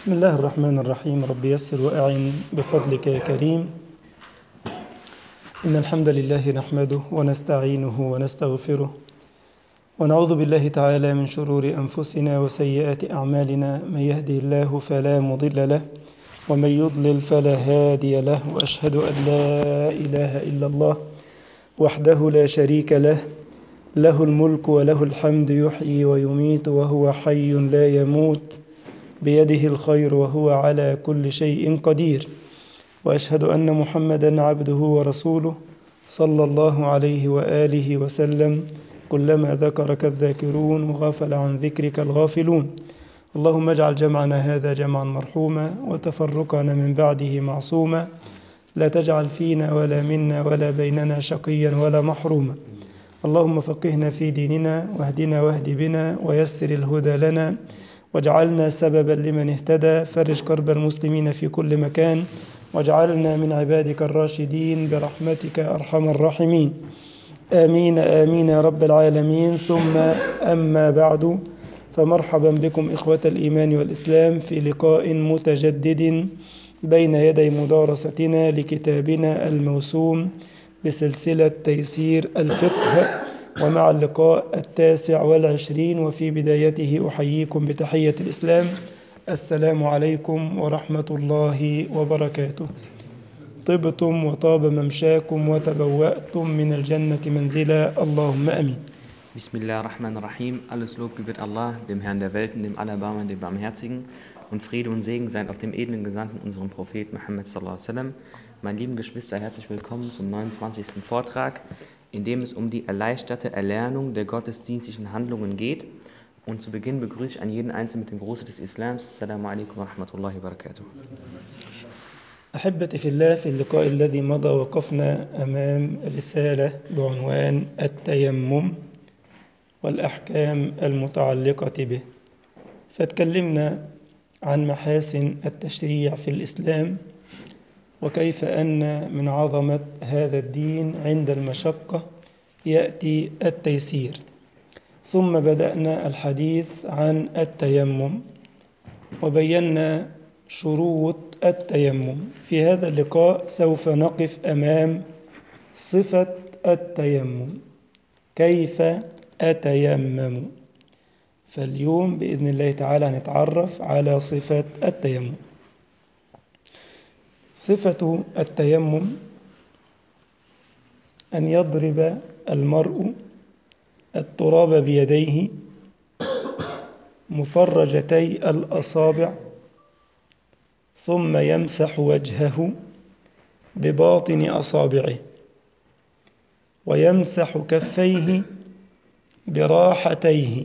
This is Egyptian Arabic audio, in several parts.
بسم الله الرحمن الرحيم رب يسر وأعن بفضلك يا كريم إن الحمد لله نحمده ونستعينه ونستغفره ونعوذ بالله تعالى من شرور أنفسنا وسيئات أعمالنا من يهدي الله فلا مضل له ومن يضلل فلا هادي له وأشهد أن لا إله إلا الله وحده لا شريك له له الملك وله الحمد يحيي ويميت وهو حي لا يموت بيده الخير وهو على كل شيء قدير واشهد ان محمدا عبده ورسوله صلى الله عليه واله وسلم كلما ذكرك الذاكرون وغفل عن ذكرك الغافلون اللهم اجعل جمعنا هذا جمعا مرحوما وتفرقنا من بعده معصوما لا تجعل فينا ولا منا ولا بيننا شقيا ولا محروما اللهم فقهنا في ديننا واهدنا واهد بنا ويسر الهدى لنا واجعلنا سببا لمن اهتدى فرج كرب المسلمين في كل مكان واجعلنا من عبادك الراشدين برحمتك ارحم الراحمين امين امين يا رب العالمين ثم اما بعد فمرحبا بكم اخوه الايمان والاسلام في لقاء متجدد بين يدي مدارستنا لكتابنا الموسوم بسلسله تيسير الفقه ومع اللقاء التاسع والعشرين وفي بدايته أحييكم بتحية الإسلام السلام عليكم ورحمة الله وبركاته طبتم وطاب ممشاكم وتبوأتم من الجنة منزلا اللهم أمين Bismillah rahman rahim Alles Lob gebührt Allah, dem Herrn der Welten, dem Allerbarmen, dem Barmherzigen und Friede und Segen seien auf dem edlen Gesandten, unserem Propheten Muhammad sallallahu alaihi wasallam. Meine lieben Geschwister, herzlich willkommen zum 29. Vortrag, in dem es um die erleichterte Erlernung der gottesdienstlichen Handlungen geht. Und zu Beginn begrüße ich an jeden Einzelnen mit dem Gruße des Islams. Assalamu alaikum wa rahmatullahi wa barakatuh. أحبتي في الله في اللقاء الذي مضى وقفنا أمام رسالة بعنوان التيمم والأحكام المتعلقة به فتكلمنا عن محاسن التشريع في الإسلام وكيف أن من عظمة هذا الدين عند المشقة يأتي التيسير ثم بدأنا الحديث عن التيمم وبينا شروط التيمم في هذا اللقاء سوف نقف أمام صفة التيمم كيف أتيمم فاليوم بإذن الله تعالى نتعرف على صفة التيمم صفة التيمم أن يضرب المرء التراب بيديه مفرجتي الأصابع ثم يمسح وجهه بباطن أصابعه ويمسح كفيه براحتيه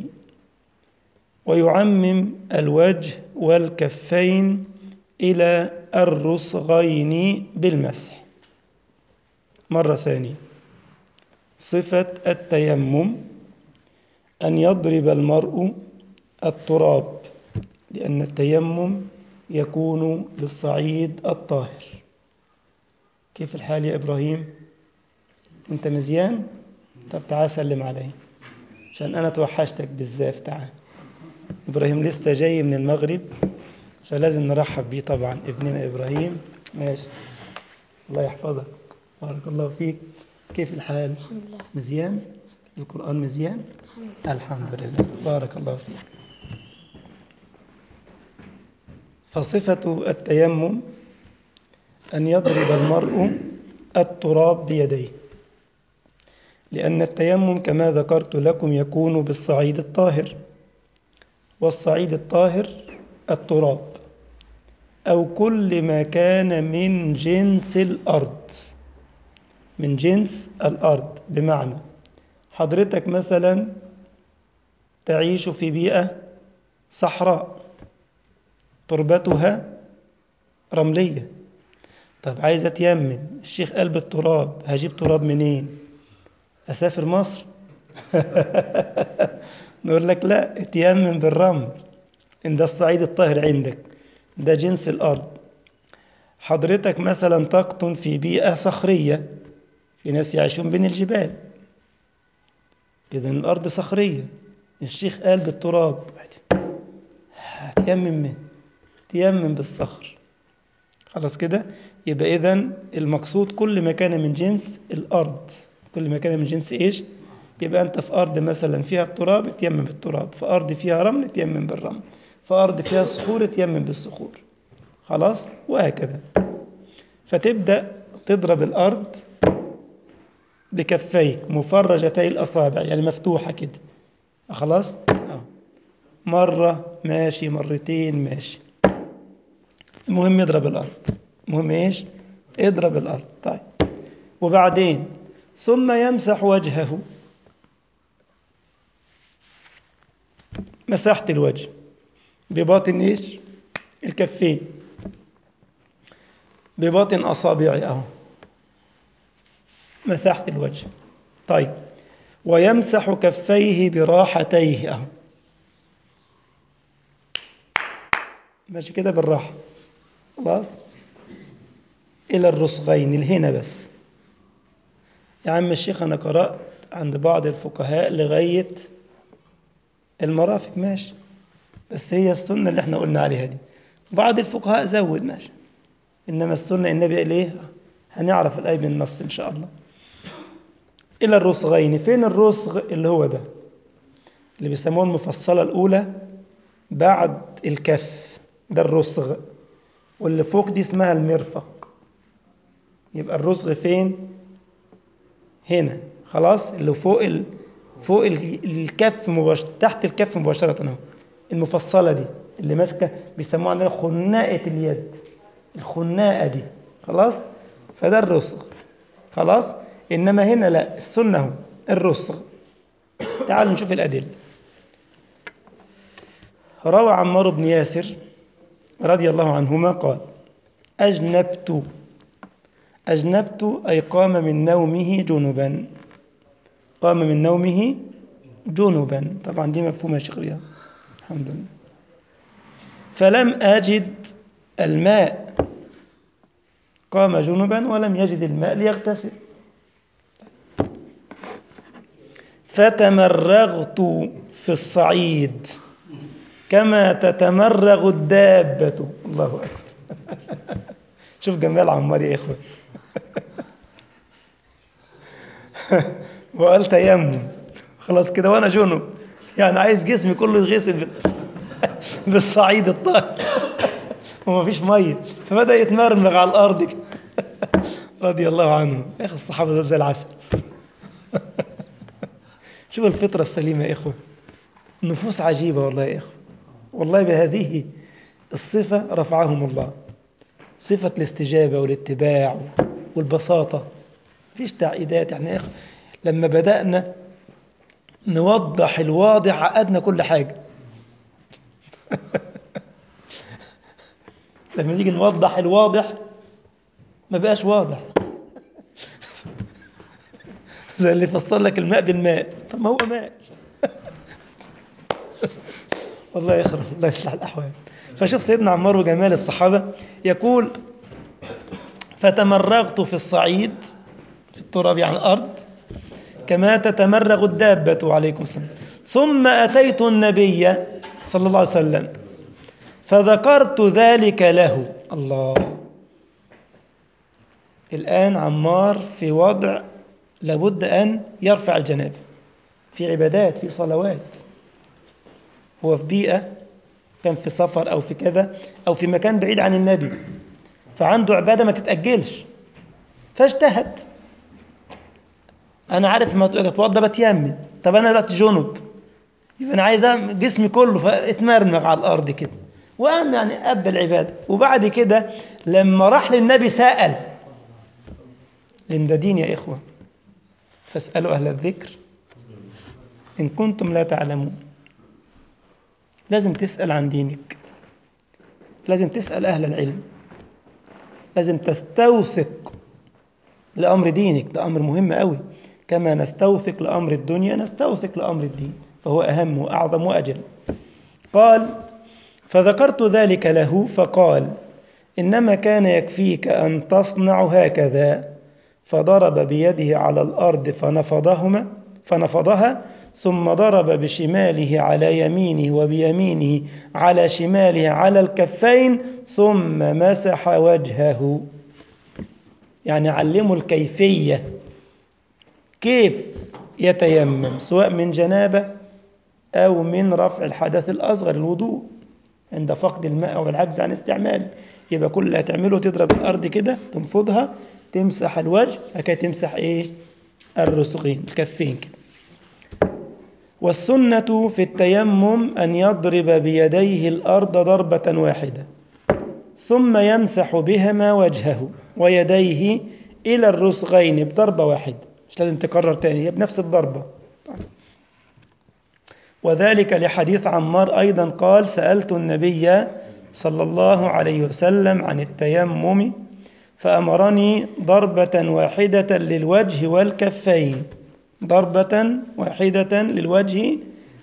ويعمم الوجه والكفين إلى الرسغين بالمسح مرة ثانية صفة التيمم أن يضرب المرء التراب لأن التيمم يكون بالصعيد الطاهر كيف الحال يا إبراهيم أنت مزيان طب تعال سلم علي عشان أنا توحشتك بالزاف تعال إبراهيم لسه جاي من المغرب فلازم نرحب بيه طبعا ابننا إبراهيم ماشي الله يحفظك بارك الله فيك كيف الحال الحمد لله مزيان القرآن مزيان الحمد الحمد لله بارك الله فيك فصفة التيمم أن يضرب المرء التراب بيديه لأن التيمم كما ذكرت لكم يكون بالصعيد الطاهر والصعيد الطاهر التراب أو كل ما كان من جنس الأرض من جنس الأرض بمعنى حضرتك مثلا تعيش في بيئة صحراء تربتها رملية طب عايز أتيمم الشيخ قال بالتراب هجيب تراب منين أسافر مصر نقول لك لا اتيمم بالرمل إن ده الصعيد الطاهر عندك ده جنس الأرض حضرتك مثلا تقطن في بيئة صخرية في ناس يعيشون بين الجبال إذا الأرض صخرية الشيخ قال بالتراب هتيمم منه يمن بالصخر خلاص كده يبقى إذا المقصود كل ما كان من جنس الأرض كل ما كان من جنس إيش يبقى أنت في أرض مثلا فيها التراب تيمم بالتراب في أرض فيها رمل تيمم بالرمل في أرض فيها صخور تيمم بالصخور خلاص وهكذا فتبدأ تضرب الأرض بكفيك مفرجتي الأصابع يعني مفتوحة كده خلاص أه. مرة ماشي مرتين ماشي المهم يضرب الأرض المهم إيش اضرب الأرض طيب وبعدين ثم يمسح وجهه مسحت الوجه بباطن إيش الكفين بباطن أصابعي أهو مسحت الوجه طيب ويمسح كفيه براحتيه أهو ماشي كده بالراحة خلاص إلى الرسغين الهنا بس يا عم الشيخ أنا قرأت عند بعض الفقهاء لغاية المرافق ماشي بس هي السنة اللي احنا قلنا عليها دي بعض الفقهاء زود ماشي إنما السنة النبي قال إيه هنعرف الآية بالنص إن شاء الله إلى الرسغين فين الرسغ اللي هو ده اللي بيسموه المفصلة الأولى بعد الكف ده الرسغ واللي فوق دي اسمها المرفق يبقى الرسغ فين هنا خلاص اللي فوق ال... فوق الكف مباشرة تحت الكف مباشرة اهو المفصلة دي اللي ماسكة بيسموها عندنا خناقة اليد الخناقة دي خلاص فده الرسغ خلاص إنما هنا لا السنة هو الرسغ تعالوا نشوف الأدلة روى عمار بن ياسر رضي الله عنهما قال أجنبت أجنبت أي قام من نومه جنبا قام من نومه جنبا طبعا دي مفهومة يا شيخ رياض الحمد لله فلم أجد الماء قام جنبا ولم يجد الماء ليغتسل فتمرغت في الصعيد كما تتمرغ الدابة الله أكبر شوف جمال عمار يا إخوة وقال تيمم خلاص كده وأنا جنب يعني عايز جسمي كله يتغسل بالصعيد الطاهر ومفيش مية فبدأ يتمرمغ على الأرض كده رضي الله عنهم يا أخي الصحابة دول زي العسل شوف الفطرة السليمة يا إخوة نفوس عجيبة والله يا إخوة والله بهذه الصفة رفعهم الله صفة الاستجابة والاتباع والبساطة فيش تعقيدات يعني يا إخوة لما بدأنا نوضح الواضح عقدنا كل حاجة لما نيجي نوضح الواضح ما بقاش واضح زي اللي فسر لك الماء بالماء طب ما هو ماء والله يخرب الله يصلح الأحوال فشوف سيدنا عمار وجمال الصحابة يقول فتمرغت في الصعيد في التراب يعني الأرض كما تتمرغ الدابة عليكم السلام ثم أتيت النبي صلى الله عليه وسلم فذكرت ذلك له الله الآن عمار في وضع لابد أن يرفع الجنابة في عبادات في صلوات هو في بيئة كان في سفر أو في كذا أو في مكان بعيد عن النبي فعنده عبادة ما تتأجلش فاجتهد أنا عارف ما أتوضى بتيمم طب أنا دلوقتي جنب يبقى أنا عايز جسمي كله فاتمرمغ على الأرض كده وقام يعني أدى العبادة وبعد كده لما راح للنبي سأل لأن ده دين يا إخوة فاسألوا أهل الذكر إن كنتم لا تعلمون لازم تسأل عن دينك لازم تسأل أهل العلم لازم تستوثق لأمر دينك ده أمر مهم قوي كما نستوثق لأمر الدنيا نستوثق لأمر الدين فهو أهم وأعظم وأجل قال فذكرت ذلك له فقال إنما كان يكفيك أن تصنع هكذا فضرب بيده على الأرض فنفضهما فنفضها ثم ضرب بشماله على يمينه وبيمينه على شماله على الكفين ثم مسح وجهه يعني علموا الكيفية كيف يتيمم سواء من جنابة أو من رفع الحدث الأصغر الوضوء عند فقد الماء أو العجز عن استعماله يبقى كل اللي هتعمله تضرب الأرض كده تنفضها تمسح الوجه هكذا تمسح إيه الرسغين الكفين كده والسنة في التيمم أن يضرب بيديه الأرض ضربة واحدة ثم يمسح بهما وجهه ويديه إلى الرسغين بضربة واحدة مش لازم تكرر تاني هي بنفس الضربة وذلك لحديث عمار أيضا قال سألت النبي صلى الله عليه وسلم عن التيمم فأمرني ضربة واحدة للوجه والكفين ضربة واحدة للوجه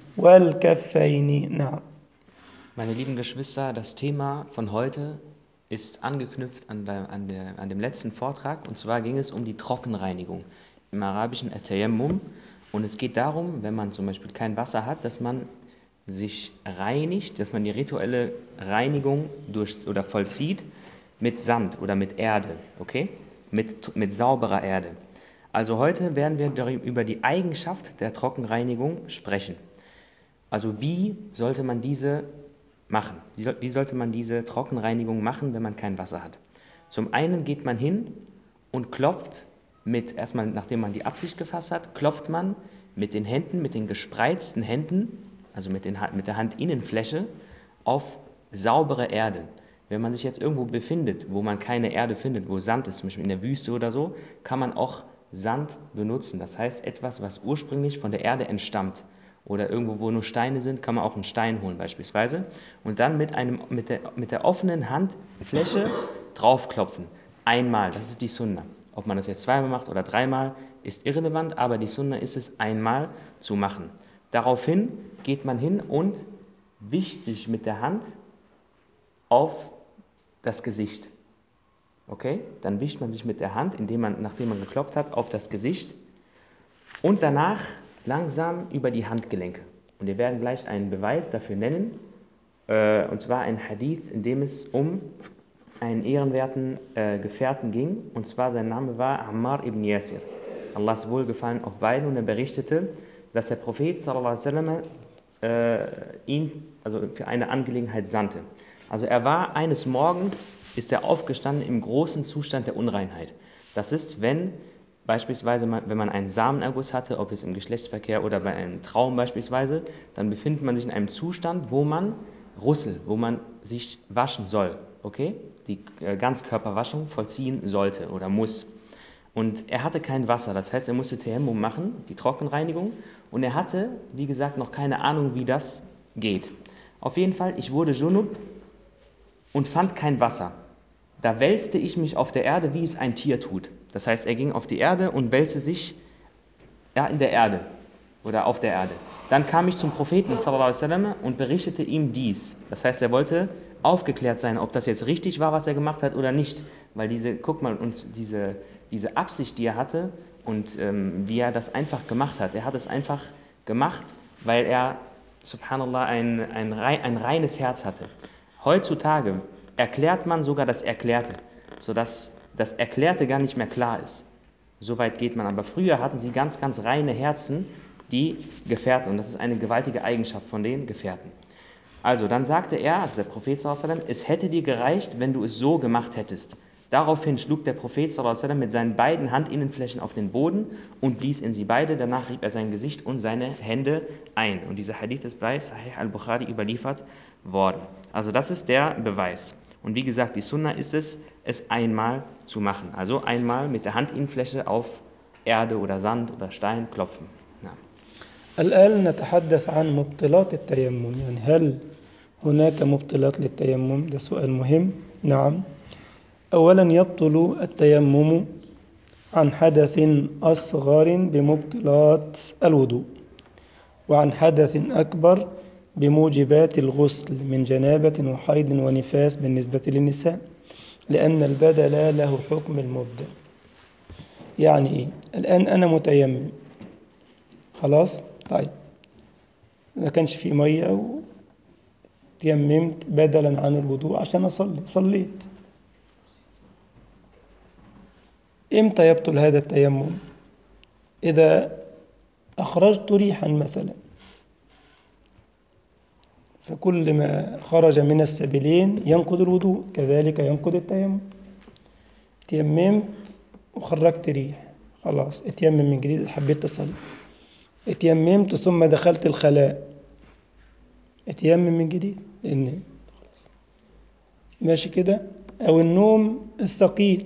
والكفين نعم Meine lieben Geschwister, das Thema von heute ist angeknüpft an, der, an, der, an dem letzten Vortrag und zwar ging es um die Trockenreinigung im arabischen Atayammum und es geht darum, wenn man zum Beispiel kein Wasser hat, dass man sich reinigt, dass man die rituelle Reinigung durch, oder vollzieht mit Sand oder mit Erde, okay? Mit, mit sauberer Erde. Also heute werden wir über die Eigenschaft der Trockenreinigung sprechen. Also wie sollte man diese machen? Wie sollte man diese Trockenreinigung machen, wenn man kein Wasser hat? Zum einen geht man hin und klopft mit, erstmal nachdem man die Absicht gefasst hat, klopft man mit den Händen, mit den gespreizten Händen, also mit, den, mit der Handinnenfläche, auf saubere Erde. Wenn man sich jetzt irgendwo befindet, wo man keine Erde findet, wo Sand ist, zum Beispiel in der Wüste oder so, kann man auch Sand benutzen. Das heißt, etwas, was ursprünglich von der Erde entstammt. Oder irgendwo, wo nur Steine sind, kann man auch einen Stein holen beispielsweise. Und dann mit, einem, mit, der, mit der offenen Handfläche draufklopfen. Einmal, das ist die Sunna. Ob man das jetzt zweimal macht oder dreimal, ist irrelevant, aber die Sunna ist es, einmal zu machen. Daraufhin geht man hin und wischt sich mit der Hand auf das Gesicht. Okay? Dann wischt man sich mit der Hand, indem man, nachdem man geklopft hat, auf das Gesicht und danach langsam über die Handgelenke. Und wir werden gleich einen Beweis dafür nennen, äh, und zwar ein Hadith, in dem es um einen ehrenwerten äh, Gefährten ging, und zwar sein Name war Ammar ibn Yasir. Allahs Wohlgefallen auf beiden, und er berichtete, dass der Prophet sallallahu alaihi wasallam äh, ihn also für eine Angelegenheit sandte. Also er war eines Morgens, ist er aufgestanden im großen Zustand der Unreinheit. Das ist, wenn beispielsweise, wenn man einen Samenerguss hatte, ob es im Geschlechtsverkehr oder bei einem Traum beispielsweise, dann befindet man sich in einem Zustand, wo man Russel, wo man sich waschen soll, okay? Die äh, Ganzkörperwaschung vollziehen sollte oder muss. Und er hatte kein Wasser, das heißt, er musste Tayemmum machen, die Trockenreinigung, und er hatte, wie gesagt, noch keine Ahnung, wie das geht. Auf jeden Fall, ich wurde Junub und fand kein Wasser. Da wälzte ich mich auf der Erde, wie es ein Tier tut. Das heißt, er ging auf die Erde und wälzte sich ja, in der Erde oder auf der Erde. Dann kam ich zum Propheten sallam, und berichtete ihm dies. Das heißt, er wollte aufgeklärt sein, ob das jetzt richtig war, was er gemacht hat oder nicht. Weil diese, guck mal, und diese, diese Absicht, die er hatte und ähm, wie er das einfach gemacht hat. Er hat es einfach gemacht, weil er, subhanallah, ein, ein, ein reines Herz hatte. Heutzutage erklärt man sogar das Erklärte, sodass das Erklärte gar nicht mehr klar ist. So weit geht man. Aber früher hatten sie ganz, ganz reine Herzen, die Gefährten. Und das ist eine gewaltige Eigenschaft von den Gefährten. Also, dann sagte er, also der Prophet, es hätte dir gereicht, wenn du es so gemacht hättest. Daraufhin schlug der Prophet mit seinen beiden Handinnenflächen auf den Boden und blies in sie beide. Danach rieb er sein Gesicht und seine Hände ein. Und dieser Hadith ist bei Sahih al-Bukhari überliefert worden. Also das ist der Beweis. Und wie gesagt, die Sunna ist es, es einmal zu machen. Also einmal mit der Handinnenfläche auf Erde oder Sand oder Stein klopfen. Ja. الآن نتحدث عن مبطلات التيمم يعني هل هناك مبطلات للتيمم ده سؤال مهم نعم أولا يبطل التيمم عن حدث أصغر بمبطلات الوضوء وعن حدث أكبر بموجبات الغسل من جنابة وحيض ونفاس بالنسبة للنساء لأن البدل له حكم المبدل يعني إيه؟ الآن أنا متيمم خلاص طيب ما كانش في مية وتيممت بدلا عن الوضوء عشان أصلي صليت إمتى يبطل هذا التيمم إذا أخرجت ريحا مثلا فكل ما خرج من السبيلين ينقض الوضوء كذلك ينقض التيمم تيممت وخرجت ريح خلاص اتيمم من جديد حبيت تصلي اتيممت ثم دخلت الخلاء اتيمم من جديد لان خلاص ماشي كده او النوم الثقيل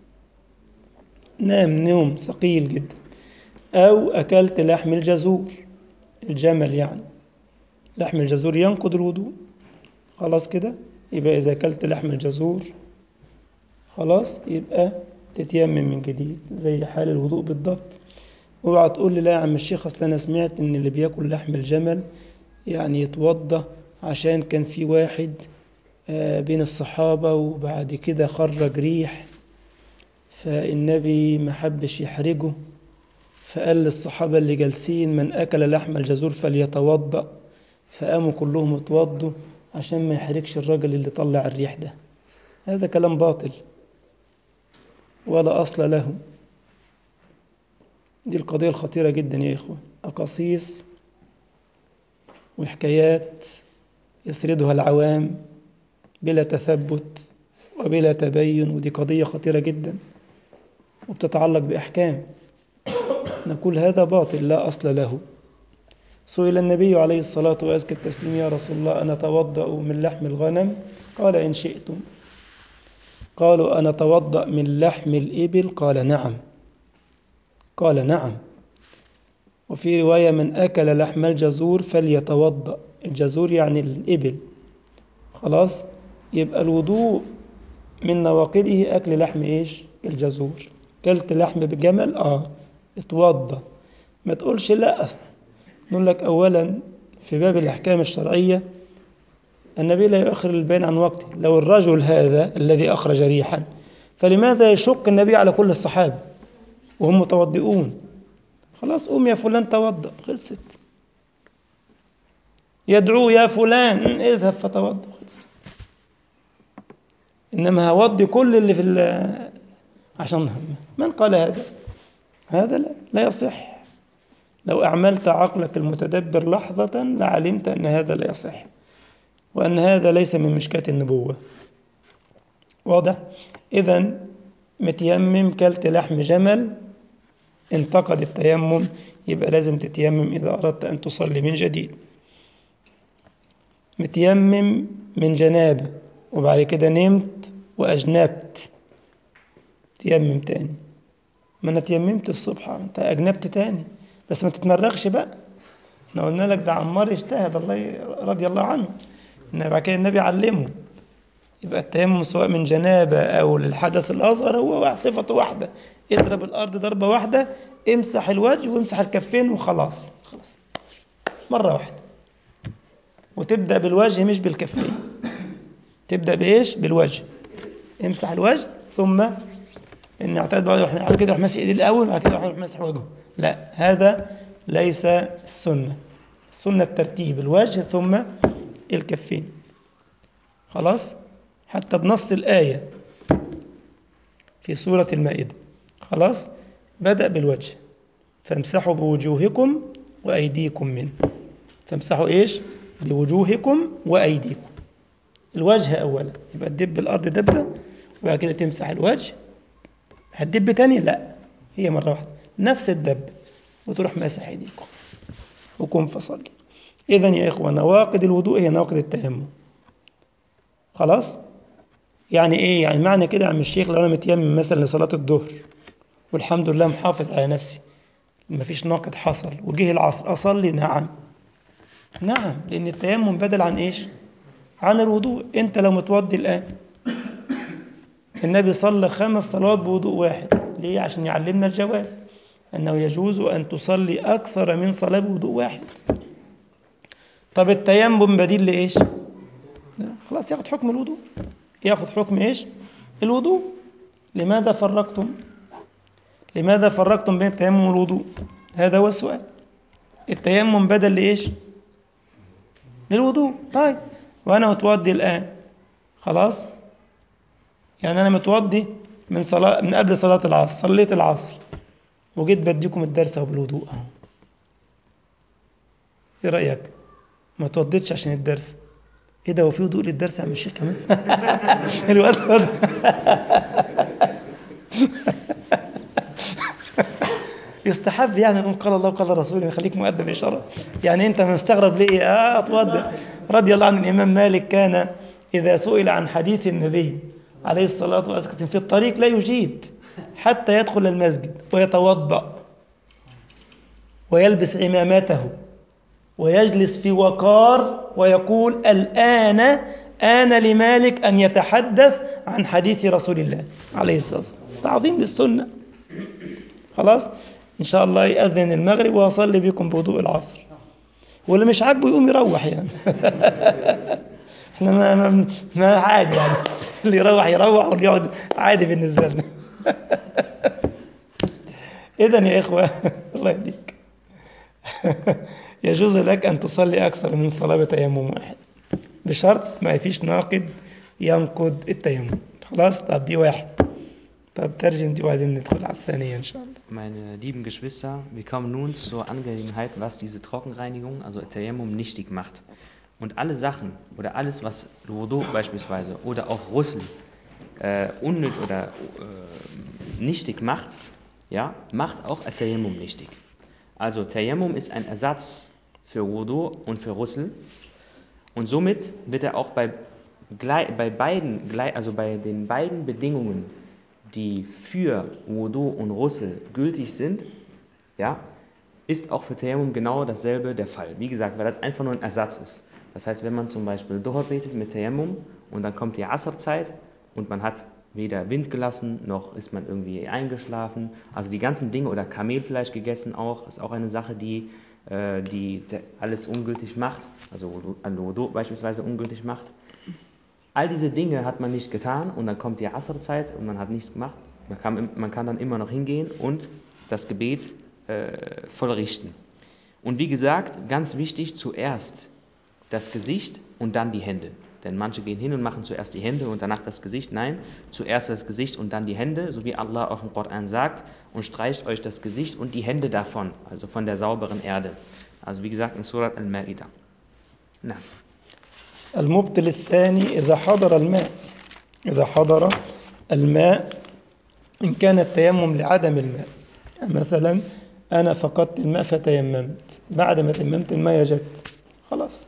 نام نوم ثقيل جدا او اكلت لحم الجزور الجمل يعني لحم الجزور ينقض الوضوء خلاص كده يبقى اذا اكلت لحم الجزور خلاص يبقى تتيمم من جديد زي حال الوضوء بالضبط اوعى تقول لي لا يا عم الشيخ اصل انا سمعت ان اللي بياكل لحم الجمل يعني يتوضى عشان كان في واحد بين الصحابة وبعد كده خرج ريح فالنبي ما حبش يحرجه فقال للصحابة اللي جالسين من أكل لحم الجزور فليتوضأ فقاموا كلهم اتوضوا عشان ما يحرجش الراجل اللي طلع الريح ده هذا كلام باطل ولا أصل له دي القضية الخطيرة جدا يا إخوة أقاصيص وحكايات يسردها العوام بلا تثبت وبلا تبين ودي قضية خطيرة جدا وبتتعلق بأحكام نقول هذا باطل لا أصل له سئل النبي عليه الصلاة وأزكى التسليم يا رسول الله أنا أتوضأ من لحم الغنم قال إن شئتم قالوا أنا أتوضأ من لحم الإبل قال نعم قال نعم وفي رواية من أكل لحم الجزور فليتوضأ الجزور يعني الإبل خلاص يبقى الوضوء من نواقضه أكل لحم إيش الجزور كلت لحم بجمل آه اتوضى ما تقولش لا نقول لك أولا في باب الأحكام الشرعية النبي لا يؤخر البيان عن وقته لو الرجل هذا الذي أخرج ريحا فلماذا يشق النبي على كل الصحابة وهم متوضئون خلاص قوم يا فلان توضأ خلصت يدعو يا فلان اذهب فتوضأ خلصت إنما هوضي كل اللي في عشان هم. من قال هذا هذا لا, لا يصح لو أعملت عقلك المتدبر لحظة لعلمت أن هذا لا يصح وأن هذا ليس من مشكاة النبوة واضح إذا متيمم كلت لحم جمل انتقد التيمم يبقى لازم تتيمم إذا أردت أن تصلي من جديد متيمم من جنابة وبعد كده نمت وأجنبت تيمم تاني ما أنا تيممت الصبح أنت أجنبت تاني بس ما تتمرغش بقى احنا قلنا لك ده عمار اجتهد الله رضي الله عنه ان بعد كده النبي علمه يبقى التيمم سواء من جنابه او للحدث الاصغر هو صفته واحده اضرب الارض ضربه واحده امسح الوجه وامسح الكفين وخلاص خلاص مره واحده وتبدا بالوجه مش بالكفين تبدا بايش بالوجه امسح الوجه ثم ان اعتاد بعد كده يروح ماسح ايديه الاول وبعد كده يروح ماسح وجهه لا هذا ليس السنة السنة الترتيب الوجه ثم الكفين خلاص حتى بنص الآية في سورة المائدة خلاص بدأ بالوجه فامسحوا بوجوهكم وأيديكم منه فامسحوا إيش بوجوهكم وأيديكم الوجه أولا يبقى تدب الأرض دبة وبعد كده تمسح الوجه هتدب تاني لا هي مرة واحدة نفس الدب وتروح ماسح ايديك وقم فصلي اذا يا اخوه نواقض الوضوء هي نواقض التيمم خلاص يعني ايه يعني معنى كده يا عم الشيخ لو انا متيمم مثلا لصلاه الظهر والحمد لله محافظ على نفسي مفيش ناقض حصل وجه العصر اصلي نعم نعم لان التيمم بدل عن ايش عن الوضوء انت لو متوضي الان النبي صلى خمس صلوات بوضوء واحد ليه عشان يعلمنا الجواز أنه يجوز أن تصلي أكثر من صلاة بوضوء واحد طب التيمم بديل لإيش لا خلاص ياخد حكم الوضوء ياخد حكم إيش الوضوء لماذا فرقتم لماذا فرقتم بين التيمم والوضوء هذا هو السؤال التيمم بدل لإيش للوضوء طيب وأنا متوضي الآن خلاص يعني أنا متوضي من صلاة من قبل صلاة العصر صليت العصر وجيت بديكم الدرس أهو بالوضوء أهو إيه رأيك؟ ما توضيتش عشان الدرس إيه ده وفي وضوء للدرس يا عم الشيخ كمان؟ الواد فضل. يستحب يعني نقول قال الله وقال رسوله يخليك مؤدب إشارة يعني أنت مستغرب ليه آه أتوضأ رضي الله عن الإمام مالك كان إذا سئل عن حديث النبي عليه الصلاة والسلام في الطريق لا يجيب حتى يدخل المسجد ويتوضأ ويلبس عمامته ويجلس في وقار ويقول الآن آن لمالك أن يتحدث عن حديث رسول الله عليه الصلاة والسلام تعظيم للسنة خلاص إن شاء الله يأذن المغرب وأصلي بكم بوضوء العصر واللي مش عاجبه يقوم يروح يعني احنا ما, ما, ما عادي يعني اللي يروح يروح واللي يقعد عادي بالنسبة لنا إذا يا إخوة الله يهديك يجوز لك أن تصلي أكثر من صلاة بتيمم واحد بشرط ما فيش ناقد ينقض التيمم خلاص طب دي واحد طب ترجم دي وبعدين ندخل على الثانية إن شاء الله Meine lieben Geschwister, wir kommen nun zur Angelegenheit, was diese Trockenreinigung, also Tayammum, nichtig macht. Und alle Sachen oder alles, was Wudu beispielsweise oder auch Russel äh, unnüt oder äh, nichtig macht, ja, macht auch Tayammum nichtig. Also Tayammum ist ein Ersatz für Wudu und für Russel und somit wird er auch bei, bei beiden, also bei den beiden Bedingungen, die für Wudu und Russel gültig sind, ja, ist auch für Tayammum genau dasselbe der Fall. Wie gesagt, weil das einfach nur ein Ersatz ist. Das heißt, wenn man zum Beispiel Duha betet mit Tayammum und dann kommt die Asr-Zeit und man hat weder Wind gelassen, noch ist man irgendwie eingeschlafen. Also die ganzen Dinge oder Kamelfleisch gegessen auch, ist auch eine Sache, die, äh, die alles ungültig macht, also Wudu beispielsweise ungültig macht. All diese Dinge hat man nicht getan und dann kommt die Asr-Zeit und man hat nichts gemacht. Man kann, man kann dann immer noch hingehen und das Gebet äh, vollrichten. Und wie gesagt, ganz wichtig, zuerst das Gesicht und dann die Hände. Denn manche gehen hin und machen zuerst die Hände und danach das Gesicht. Nein, zuerst das Gesicht und dann die Hände, so wie Allah auch im Koran sagt, und streicht euch das Gesicht und die Hände davon, also von der sauberen Erde. Also wie gesagt in Surat Al-Ma'idah. Na. المبطل الثاني إذا حضر الماء إذا حضر الماء إن كان التيمم لعدم الماء مثلا أنا فقدت الماء فتيممت بعد ما تيممت الماء جت خلاص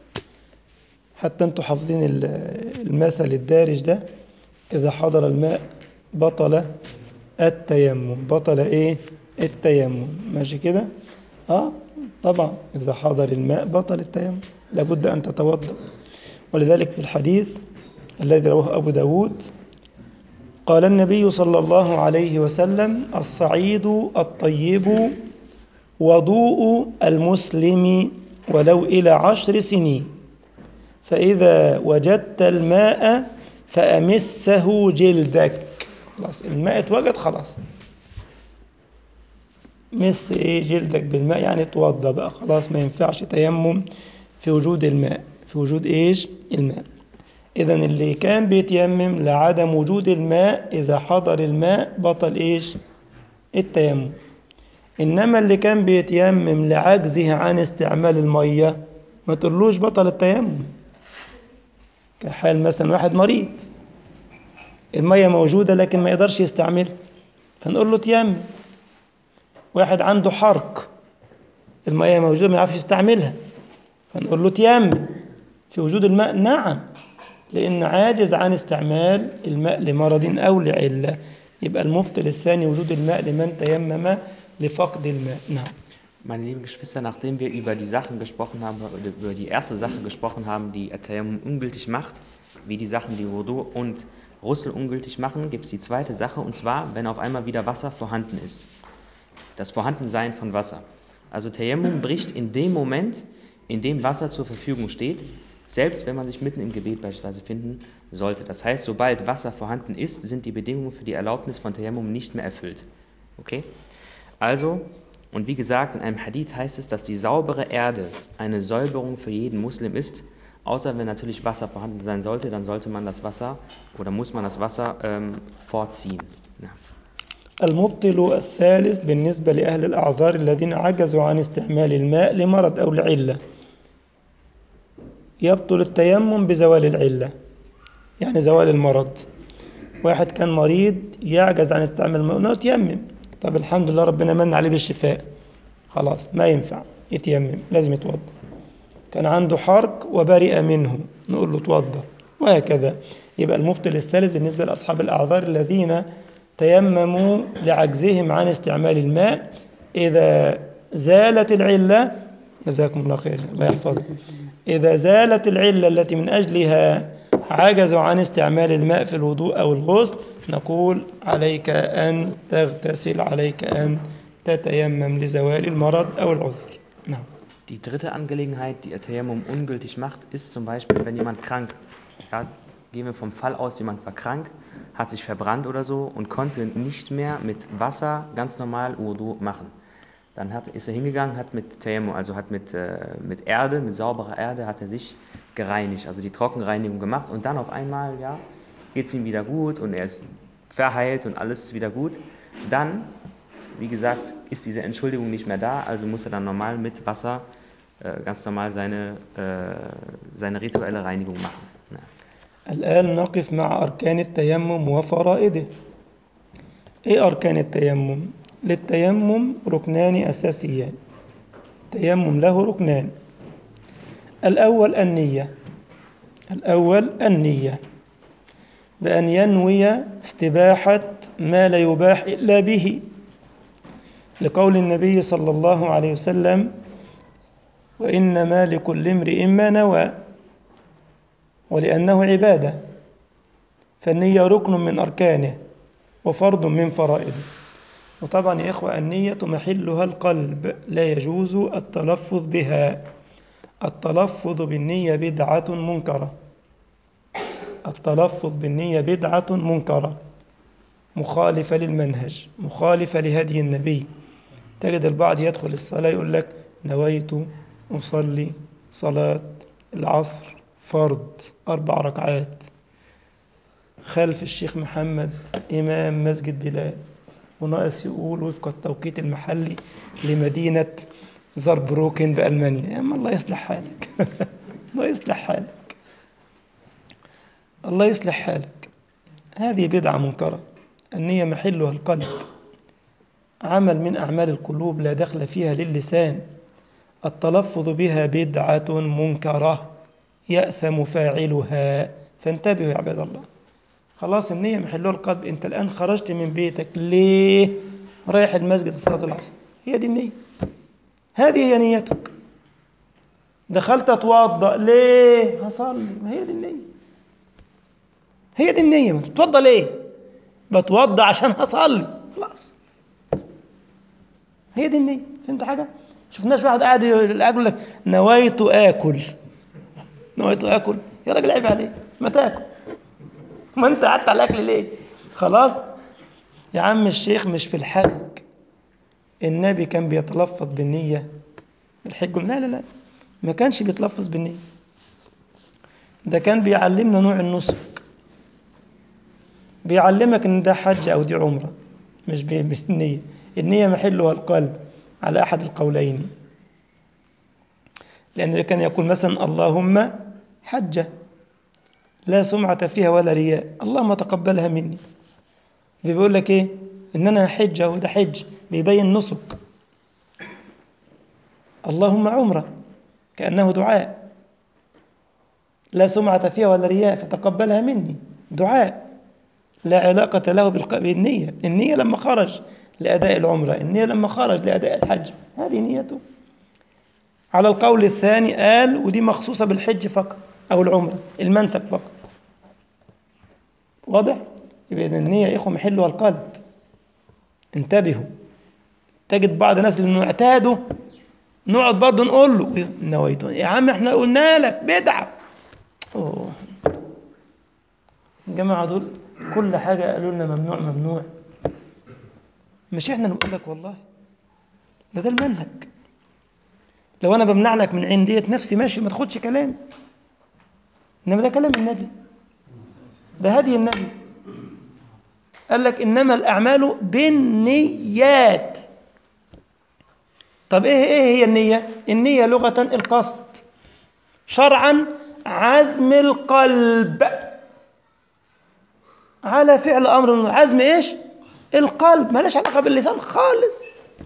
حتى أنتم حافظين المثل الدارج ده إذا حضر الماء بطل التيمم بطل إيه التيمم ماشي كده آه طبعا إذا حضر الماء بطل التيمم لابد أن تتوضأ ولذلك في الحديث الذي رواه أبو داود قال النبي صلى الله عليه وسلم الصعيد الطيب وضوء المسلم ولو إلى عشر سنين فإذا وجدت الماء فأمسه جلدك خلاص الماء اتوجد خلاص مس ايه جلدك بالماء يعني توضى بقى خلاص ما ينفعش تيمم في وجود الماء في وجود ايش الماء اذا اللي كان بيتيمم لعدم وجود الماء اذا حضر الماء بطل ايش التيمم انما اللي كان بيتيمم لعجزه عن استعمال الميه ما تقولوش بطل التيمم كحال مثلا واحد مريض الميه موجوده لكن ما يقدرش يستعملها فنقول له تيمم واحد عنده حرق الميه موجوده ما يعرفش يستعملها فنقول له تيمم في وجود الماء نعم لأن عاجز عن استعمال الماء لمرض أو لعلة يبقى المبطل الثاني وجود الماء لمن تيمم لفقد الماء نعم Meine lieben Geschwister, nachdem wir über die Sachen gesprochen haben, oder über die erste Sache gesprochen haben, die Tayammum ungültig macht, wie die Sachen, die Wudu und Russel ungültig machen, gibt es die zweite Sache, und zwar, wenn auf einmal wieder Wasser vorhanden ist. Das Vorhandensein von Wasser. Also Tayammum bricht in dem Moment, in dem Wasser zur Verfügung steht, selbst wenn man sich mitten im Gebet beispielsweise finden sollte. Das heißt, sobald Wasser vorhanden ist, sind die Bedingungen für die Erlaubnis von Tayammum nicht mehr erfüllt. Okay? Also, und wie gesagt, in einem Hadith heißt es, dass die saubere Erde eine Säuberung für jeden Muslim ist. Außer wenn natürlich Wasser vorhanden sein sollte, dann sollte man das Wasser oder muss man das Wasser ähm, vorziehen. Ja. المبطل الثالث بالنسبة لأهل الأعذار الذين عجزوا عن استعمال الماء لمرض أو لعلة يبطل التيمم بزوال العلة يعني زوال المرض واحد كان مريض يعجز عن استعمال الماء قلنا له تيمم طب الحمد لله ربنا من عليه بالشفاء خلاص ما ينفع يتيمم لازم يتوضا كان عنده حرق وبرئ منه نقول له توضا وهكذا يبقى المبطل الثالث بالنسبة لأصحاب الأعذار الذين تيمموا لعجزهم عن استعمال الماء إذا زالت العلة جزاكم الله خير الله يحفظك إذا زالت العلة التي من أجلها عجزوا عن استعمال الماء في الوضوء أو الغسل نقول عليك أن تغتسل عليك أن تتيمم لزوال المرض أو العذر نعم Die dritte Angelegenheit, die Tayammum ungültig macht, ist zum Beispiel, wenn jemand krank, ja, gehen wir vom Fall aus, jemand war krank, hat sich verbrannt oder so und konnte nicht mehr mit Wasser ganz normal Wudu machen. Dann hat, ist er hingegangen, hat mit Tayammum, also hat mit, äh, mit Erde, mit sauberer Erde, hat er sich gereinigt, also die Trockenreinigung gemacht und dann auf einmal, ja, geht es ihm wieder gut und er ist verheilt und alles ist wieder gut. Dann, wie gesagt, ist diese Entschuldigung nicht mehr da, also muss er dann normal mit Wasser äh, ganz normal seine, äh, seine rituelle Reinigung machen. Ja. الآن نقف مع أركان التيمم وفرائده إيه أركان التيمم؟ للتيمم ركنان أساسيان التيمم له ركنان الأول النية الأول النية بأن ينوي استباحة ما لا يباح إلا به لقول النبي صلى الله عليه وسلم وإنما لكل امرئ ما نوى ولأنه عبادة فالنية ركن من أركانه وفرض من فرائضه وطبعا يا إخوة النية محلها القلب لا يجوز التلفظ بها التلفظ بالنية بدعة منكرة التلفظ بالنية بدعة منكرة مخالفة للمنهج مخالفة لهدي النبي تجد البعض يدخل الصلاة يقول لك نويت أصلي صلاة العصر فرض أربع ركعات خلف الشيخ محمد إمام مسجد بلال وناقص يقول وفق التوقيت المحلي لمدينة زربروكن بألمانيا يا أما الله يصلح حالك الله يصلح حالك الله يصلح حالك هذه بدعة منكرة النية محلها القلب عمل من أعمال القلوب لا دخل فيها للسان التلفظ بها بدعة منكرة يأثم فاعلها فانتبهوا يا عباد الله خلاص النية محلها القلب أنت الآن خرجت من بيتك ليه رايح المسجد صلاة العصر هي دي النية هذه هي نيتك دخلت اتوضا ليه هصلي ما هي دي النية هي دي النية بتتوضا ليه بتوضا عشان هصلي خلاص هي دي النية فهمت حاجة شفناش واحد قاعد يقول لك نويت آكل نويت آكل يا راجل عيب عليك ما تاكل ما انت قعدت على الاكل ليه خلاص يا عم الشيخ مش في الحج النبي كان بيتلفظ بالنية الحج لا لا لا ما كانش بيتلفظ بالنية ده كان بيعلمنا نوع النسك بيعلمك ان ده حج او دي عمرة مش بالنية النية محلها القلب على احد القولين لأنه كان يقول مثلا اللهم حجة لا سمعة فيها ولا رياء اللهم تقبلها مني بيقول لك ايه ان انا حجة وده حج بيبين نسك اللهم عمرة كأنه دعاء لا سمعة فيها ولا رياء فتقبلها مني دعاء لا علاقة له بالنية النية لما خرج لأداء العمرة النية لما خرج لأداء الحج هذه نيته على القول الثاني قال ودي مخصوصة بالحج فقط أو العمرة المنسك فقط واضح؟ يبقى النية يا إخوة محلها القلب انتبهوا تجد بعض الناس اللي اعتادوا نقعد برضه نقول له نويت يا عم احنا قلنا لك بدعة أوه. الجماعة دول كل حاجة قالوا لنا ممنوع ممنوع مش احنا اللي نقول لك والله ده ده المنهج لو انا بمنع لك من عندية نفسي ماشي ما تاخدش كلام إنما ده كلام النبي ده هدي النبي قال لك إنما الأعمال بالنيات طب إيه إيه هي النية؟ النية لغة القصد شرعا عزم القلب على فعل أمر عزم إيش؟ القلب مالهاش علاقة باللسان خالص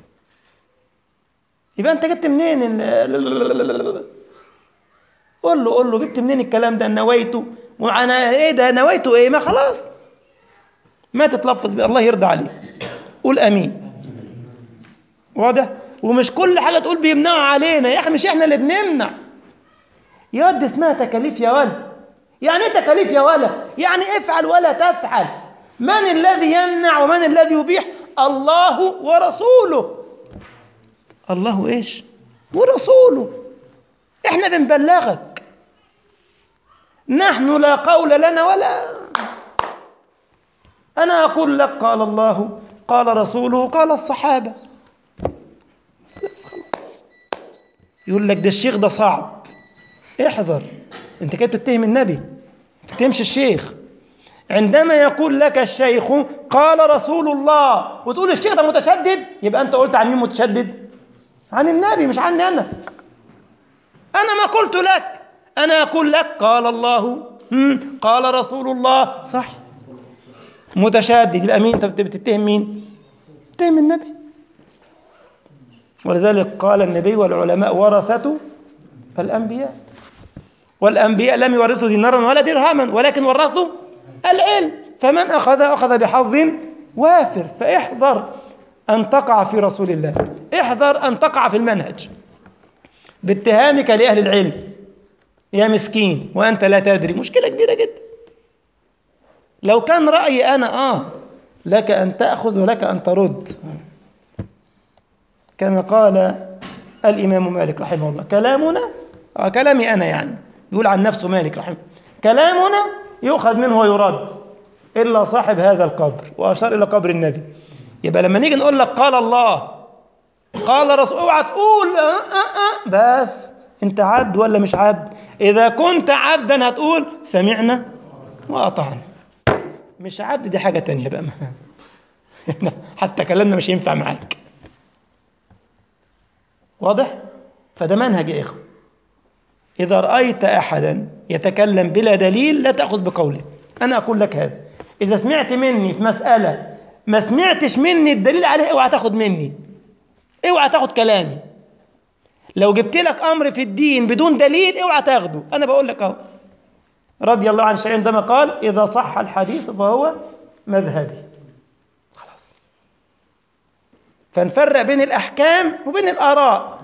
يبقى أنت جبت منين ال- قول له قول له جبت منين الكلام ده نويته وانا ايه ده نويته ايه ما خلاص ما تتلفظ بيه الله يرضى عليك قول امين واضح ومش كل حاجه تقول بيمنعوا علينا يا اخي مش احنا اللي بنمنع يا ود اسمها تكاليف يا ولد يعني ايه تكاليف يا ولد يعني افعل ولا تفعل من الذي يمنع ومن الذي يبيح الله ورسوله الله ايش ورسوله احنا بنبلغك نحن لا قول لنا ولا انا اقول لك قال الله قال رسوله قال الصحابه بس خلاص يقول لك ده الشيخ ده صعب احذر انت كده بتتهم النبي ما بتتهمش الشيخ عندما يقول لك الشيخ قال رسول الله وتقول الشيخ ده متشدد يبقى انت قلت عن مين متشدد عن النبي مش عني انا انا ما قلت لك انا اقول لك قال الله مم. قال رسول الله صح متشدد يبقى مين انت بتتهم مين بتتهم النبي ولذلك قال النبي والعلماء ورثة الأنبياء والأنبياء لم يورثوا دينارا ولا درهما ولكن ورثوا العلم فمن أخذ أخذ بحظ وافر فاحذر أن تقع في رسول الله احذر أن تقع في المنهج باتهامك لأهل العلم يا مسكين وأنت لا تدري مشكلة كبيرة جدا لو كان رأيي أنا آه لك أن تأخذ ولك أن ترد كما قال الإمام مالك رحمه الله كلامنا آه كلامي أنا يعني يقول عن نفسه مالك رحمه كلامنا يؤخذ منه ويرد إلا صاحب هذا القبر وأشار إلى قبر النبي يبقى لما نيجي نقول لك قال الله قال رسول اوعى تقول أه أه أه بس انت عبد ولا مش عبد اذا كنت عبدا هتقول سمعنا واطعنا مش عبد دي حاجه تانية بقى حتى كلامنا مش ينفع معاك واضح فده منهج يا اخوه اذا رايت احدا يتكلم بلا دليل لا تاخذ بقوله انا اقول لك هذا اذا سمعت مني في مساله ما سمعتش مني الدليل عليه اوعى تاخد مني اوعى تاخد كلامي لو جبت لك امر في الدين بدون دليل اوعى تاخده انا بقول لك اهو رضي الله عن شيء عندما قال اذا صح الحديث فهو مذهبي خلاص فنفرق بين الاحكام وبين الاراء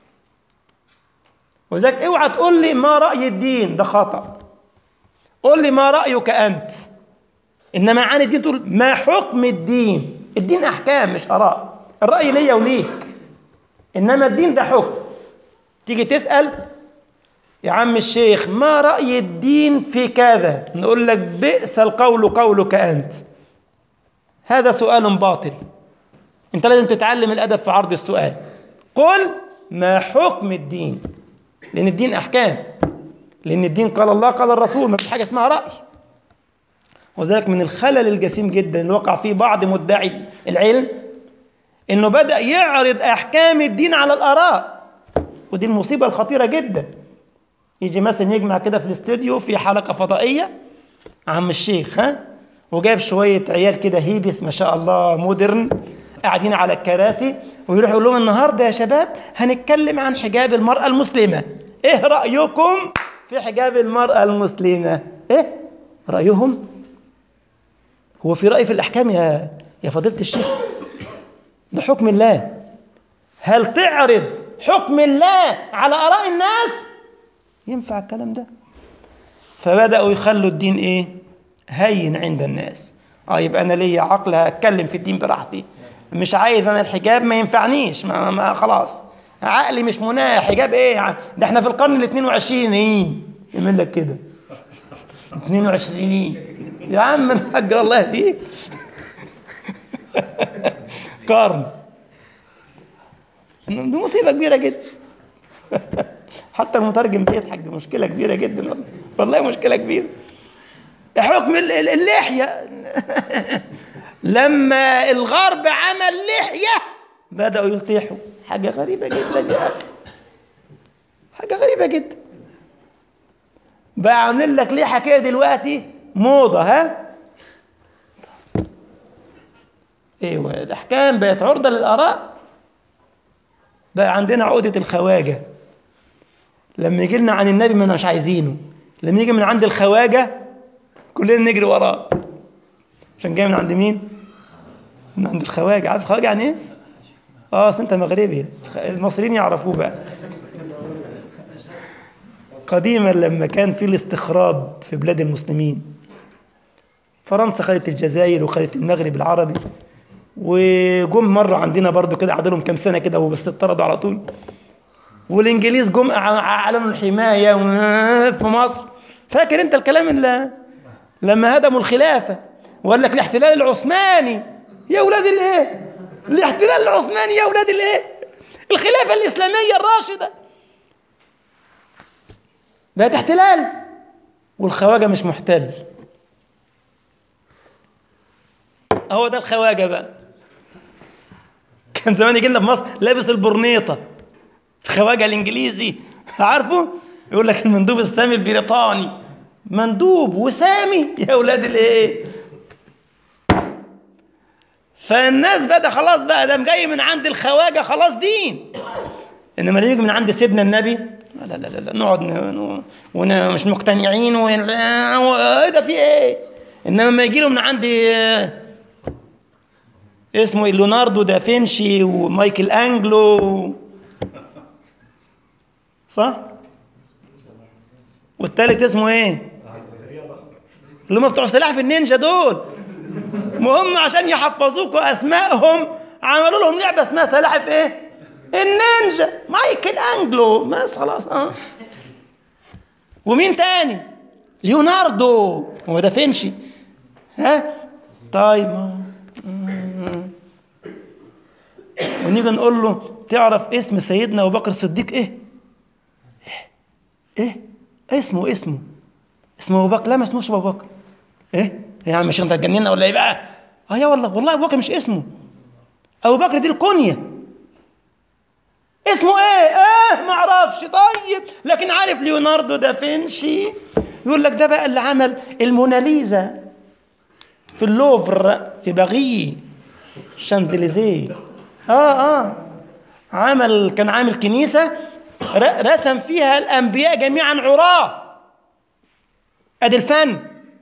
وذلك اوعى تقول لي ما راي الدين ده خطا قول لي ما رايك انت انما عن الدين تقول ما حكم الدين الدين احكام مش اراء الراي ليا وليك انما الدين ده حكم تيجي تسال يا عم الشيخ ما راي الدين في كذا نقول لك بئس القول قولك انت هذا سؤال باطل انت لازم تتعلم الادب في عرض السؤال قل ما حكم الدين لان الدين احكام لان الدين قال الله قال الرسول ما فيش حاجه اسمها راي وذلك من الخلل الجسيم جدا اللي وقع فيه بعض مدعي العلم انه بدا يعرض احكام الدين على الاراء ودي المصيبه الخطيره جدا يجي مثلا يجمع كده في الاستوديو في حلقه فضائيه عم الشيخ ها وجايب شويه عيال كده هيبس ما شاء الله مودرن قاعدين على الكراسي ويروح يقول لهم النهارده يا شباب هنتكلم عن حجاب المراه المسلمه ايه رايكم في حجاب المراه المسلمه ايه رايهم هو في رأي في الأحكام يا يا فضيلة الشيخ ده حكم الله هل تعرض حكم الله على آراء الناس ينفع الكلام ده فبدأوا يخلوا الدين إيه هين عند الناس اه يبقى انا ليا عقل هتكلم في الدين براحتي مش عايز انا الحجاب ما ينفعنيش ما, ما خلاص عقلي مش مناه حجاب ايه ده احنا في القرن ال 22 ايه يعمل لك كده 22 يا عم الحاج الله يهديك قرن دي مصيبه كبيره جدا حتى المترجم بيضحك دي مشكله كبيره جدا والله مشكلة كبيرة حكم اللحية لما الغرب عمل لحية بدأوا يلتحوا حاجة غريبة جدا يا أخي حاجة غريبة جدا بقى عاملين لك ليحة كده دلوقتي موضة ها ايوه الاحكام بقت عرضة للآراء بقى عندنا عقدة الخواجة لما يجي لنا عن النبي ما مش عايزينه لما يجي من عند الخواجة كلنا نجري وراه عشان جاي من عند مين؟ من عند الخواجة عارف الخواجة يعني ايه؟ اه اصل انت مغربي المصريين يعرفوه بقى قديما لما كان في الاستخراب في بلاد المسلمين فرنسا خدت الجزائر وخدت المغرب العربي وجم مرة عندنا برضو كده قعدوا لهم كام سنة كده وبس اتطردوا على طول والانجليز جم اعلنوا الحماية في مصر فاكر انت الكلام اللي لما هدموا الخلافة وقال لك الاحتلال العثماني يا ولاد الايه الاحتلال العثماني يا ولاد الايه الخلافة الإسلامية الراشدة بقت احتلال والخواجة مش محتل اهو ده الخواجة بقى كان زمان يجي لنا في مصر لابس البرنيطة الخواجة الإنجليزي عارفه يقول لك المندوب السامي البريطاني مندوب وسامي يا ولاد الايه فالناس بدا خلاص بقى ده جاي من عند الخواجه خلاص دين انما اللي يجي من عند سيدنا النبي لا لا لا, لا نقعد ومش مقتنعين ايه ده في ايه انما لما يجي له من عند اسمه ليوناردو دافنشي ومايكل انجلو صح والتالت اسمه ايه اللي هم بتوع سلاحف النينجا دول مهم عشان يحفظوكوا اسمائهم عملوا لهم لعبه اسمها سلاحف ايه النينجا مايكل انجلو بس خلاص اه ومين تاني ليوناردو هو دافنشي ها طيب ونيجي نقول له تعرف اسم سيدنا ابو بكر الصديق ايه ايه ايه اسمه اسمه اسمه ابو بكر لا ما اسموش ابو بكر ايه يا عم مش انت هتجننا ولا ايه بقى اه يا والله والله ابو بكر مش اسمه ابو بكر دي الكنيه اسمه ايه اه ما اعرفش طيب لكن عارف ليوناردو دافنشي يقول لك ده بقى اللي عمل الموناليزا في اللوفر في باريس شانزليزيه اه اه عمل كان عامل كنيسه رسم فيها الانبياء جميعا عراه ادي الفن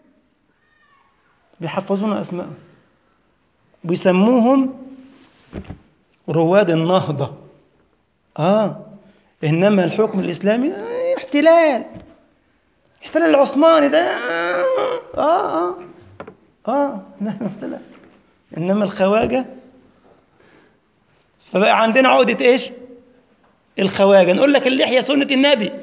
بيحفظون اسمائهم بيسموهم رواد النهضه اه انما الحكم الاسلامي آه احتلال احتلال العثماني ده اه اه اه نعم احتلال انما الخواجه فبقى عندنا عقده ايش الخواجه نقول لك اللحيه سنه النبي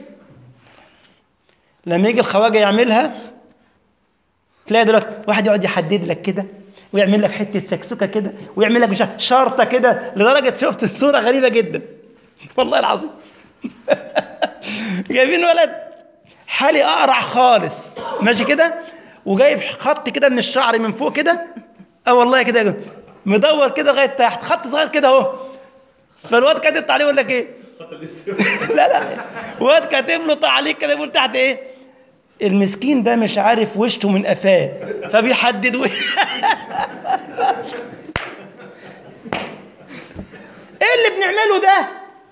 لما يجي الخواجه يعملها تلاقي دلوقتي واحد يقعد يحدد لك كده ويعمل لك حته سكسوكه كده ويعمل لك مش شرطه كده لدرجه شفت صوره غريبه جدا والله العظيم جايبين ولد حالي اقرع خالص ماشي كده وجايب خط كده من الشعر من فوق كده اه والله كده مدور كده لغايه تحت خط صغير كده اهو فالواد كاتب تعليق يقول لك ايه لا لا واد كاتب له تعليق كده يقول تحت ايه المسكين ده مش عارف وشه من قفاه فبيحدد و... ايه اللي بنعمله ده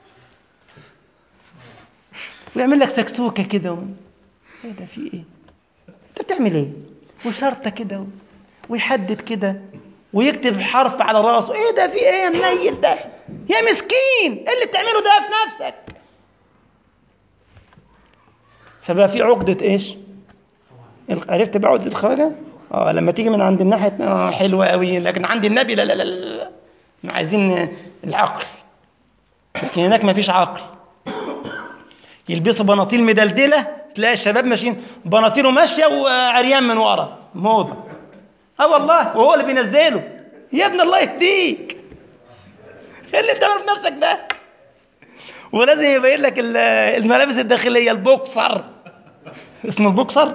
ويعمل لك سكسوكه كده و... ايه ده في ايه انت بتعمل ايه وشرطه كده و... ويحدد كده ويكتب حرف على راسه ايه ده في ايه يا منيل ده يا مسكين ايه اللي بتعمله ده في نفسك فبقى في عقدة ايش عرفت بقى عقدة الخواجة اه لما تيجي من عند الناحية اه حلوة قوي لكن عند النبي لا لا لا لا, لا. عايزين العقل لكن هناك ما فيش عقل يلبسوا بناطيل مدلدلة تلاقي الشباب ماشيين بناطيله ماشية وعريان من ورا موضة اه والله وهو اللي بينزله يا ابن الله يهديك ايه اللي بتعمله في نفسك ده ولازم يبين لك الملابس الداخليه البوكسر اسمه البوكسر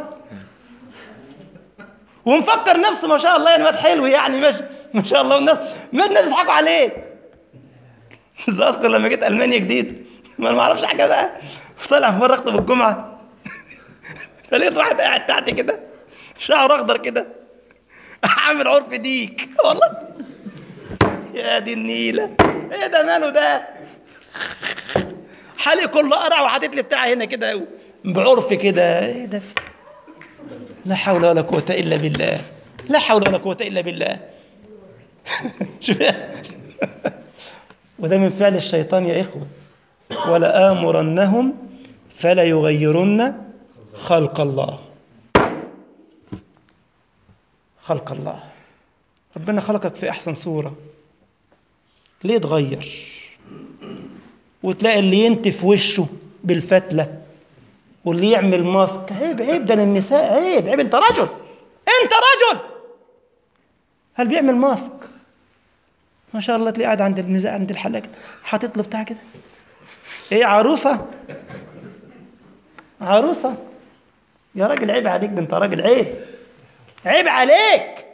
ومفكر نفسه ما شاء الله الواد حلو يعني مش ما شاء الله والناس ما الناس بيضحكوا عليه بس اذكر لما جيت المانيا جديد ما انا ما اعرفش حاجه بقى طالع في مره اخطب الجمعه فلقيت واحد قاعد تحت كده شعره اخضر كده عامل عرف ديك والله يا دي النيله ايه ده ماله ده حالي كله قرع وحاطط لي بتاع هنا كده بعرف كده ايه ده لا حول ولا قوه الا بالله لا حول ولا قوه الا بالله شوف وده من فعل الشيطان يا إخوة ولا آمرنهم فلا يغيرن خلق الله خلق الله ربنا خلقك في أحسن صورة ليه تغير وتلاقي اللي ينتف وشه بالفتلة واللي يعمل ماسك عيب عيب ده للنساء عيب عيب انت رجل انت رجل هل بيعمل ماسك ما شاء الله تلاقيه قاعد عند الميزان عند الحلاق حاطط له بتاع كده ايه عروسه عروسه يا راجل عيب عليك ده انت راجل عيب عيب عليك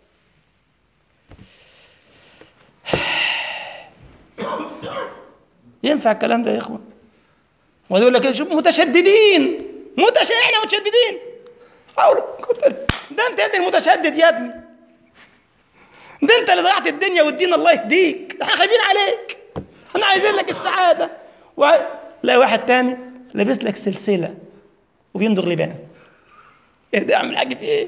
ينفع الكلام ده يا اخوان ويقول لك شوف متشددين متش... احنا متشددين حول ده انت يا ابني المتشدد يا ابني ده انت اللي ضيعت الدنيا والدين الله يهديك احنا خايفين عليك احنا عايزين لك السعاده و... لا واحد تاني لابس لك سلسله وبيندغ لبان ايه ده اعمل حاجه في ايه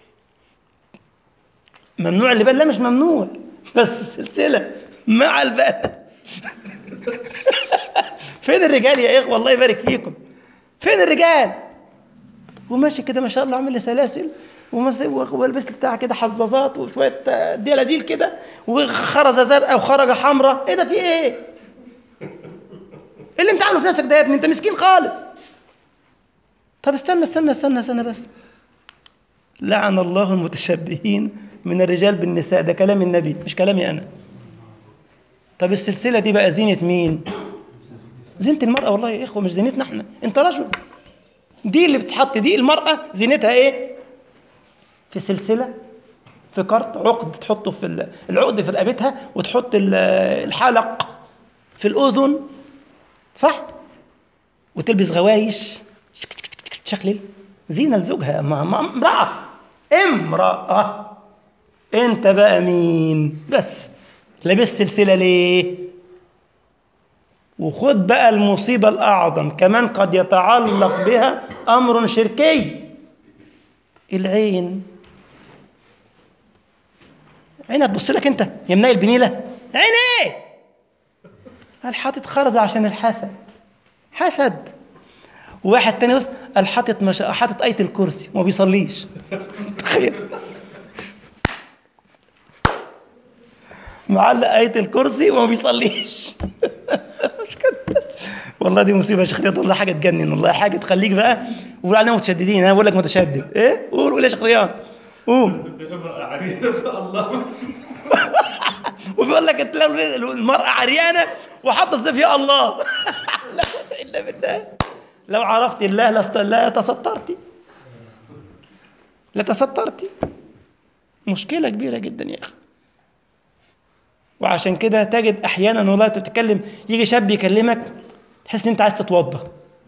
ممنوع اللبان لا مش ممنوع بس السلسله مع البان فين الرجال يا اخوه الله يبارك فيكم فين الرجال وماشي كده ما شاء الله عامل لي سلاسل والبس بتاع كده حظاظات وشويه ديلاديل كده وخرزه زرقاء وخرجه حمراء ايه ده في ايه؟ ايه اللي انت عامله في نفسك ده يا ابني انت مسكين خالص طب استنى استنى استنى استنى بس لعن الله المتشبهين من الرجال بالنساء ده كلام النبي مش كلامي انا طب السلسله دي بقى زينه مين؟ زينه المراه والله يا اخوه مش زينتنا احنا انت رجل دي اللي بتحط دي المراه زينتها ايه؟ في سلسله في كارت عقد تحطه في العقد في رقبتها وتحط الحلق في الاذن صح وتلبس غوايش تشخلل زينه لزوجها امراه امراه انت بقى مين بس لابس سلسله ليه وخد بقى المصيبه الاعظم كمان قد يتعلق بها امر شركي العين عينها تبص لك انت يا منايل بنيله عين ايه قال حاطط خرزه عشان الحسد حسد واحد تاني بص قال حاطط مش... حاطط ايه الكرسي وما بيصليش تخيل معلق ايه الكرسي وما بيصليش مش كده والله دي مصيبه يا شيخ رياض والله حاجه تجنن والله حاجه تخليك بقى وقول علينا متشددين انا بقول لك متشدد ايه قول قول يا شيخ رياض قول الله وبيقول لك تلاقي المرأة عريانة وحاطة السيف يا الله لا قوة إلا بالله لو عرفت الله لست لا تسترت لا تسترت مشكلة كبيرة جدا يا أخي وعشان كده تجد أحيانا والله أنت بتتكلم يجي شاب يكلمك تحس إن أنت عايز تتوضأ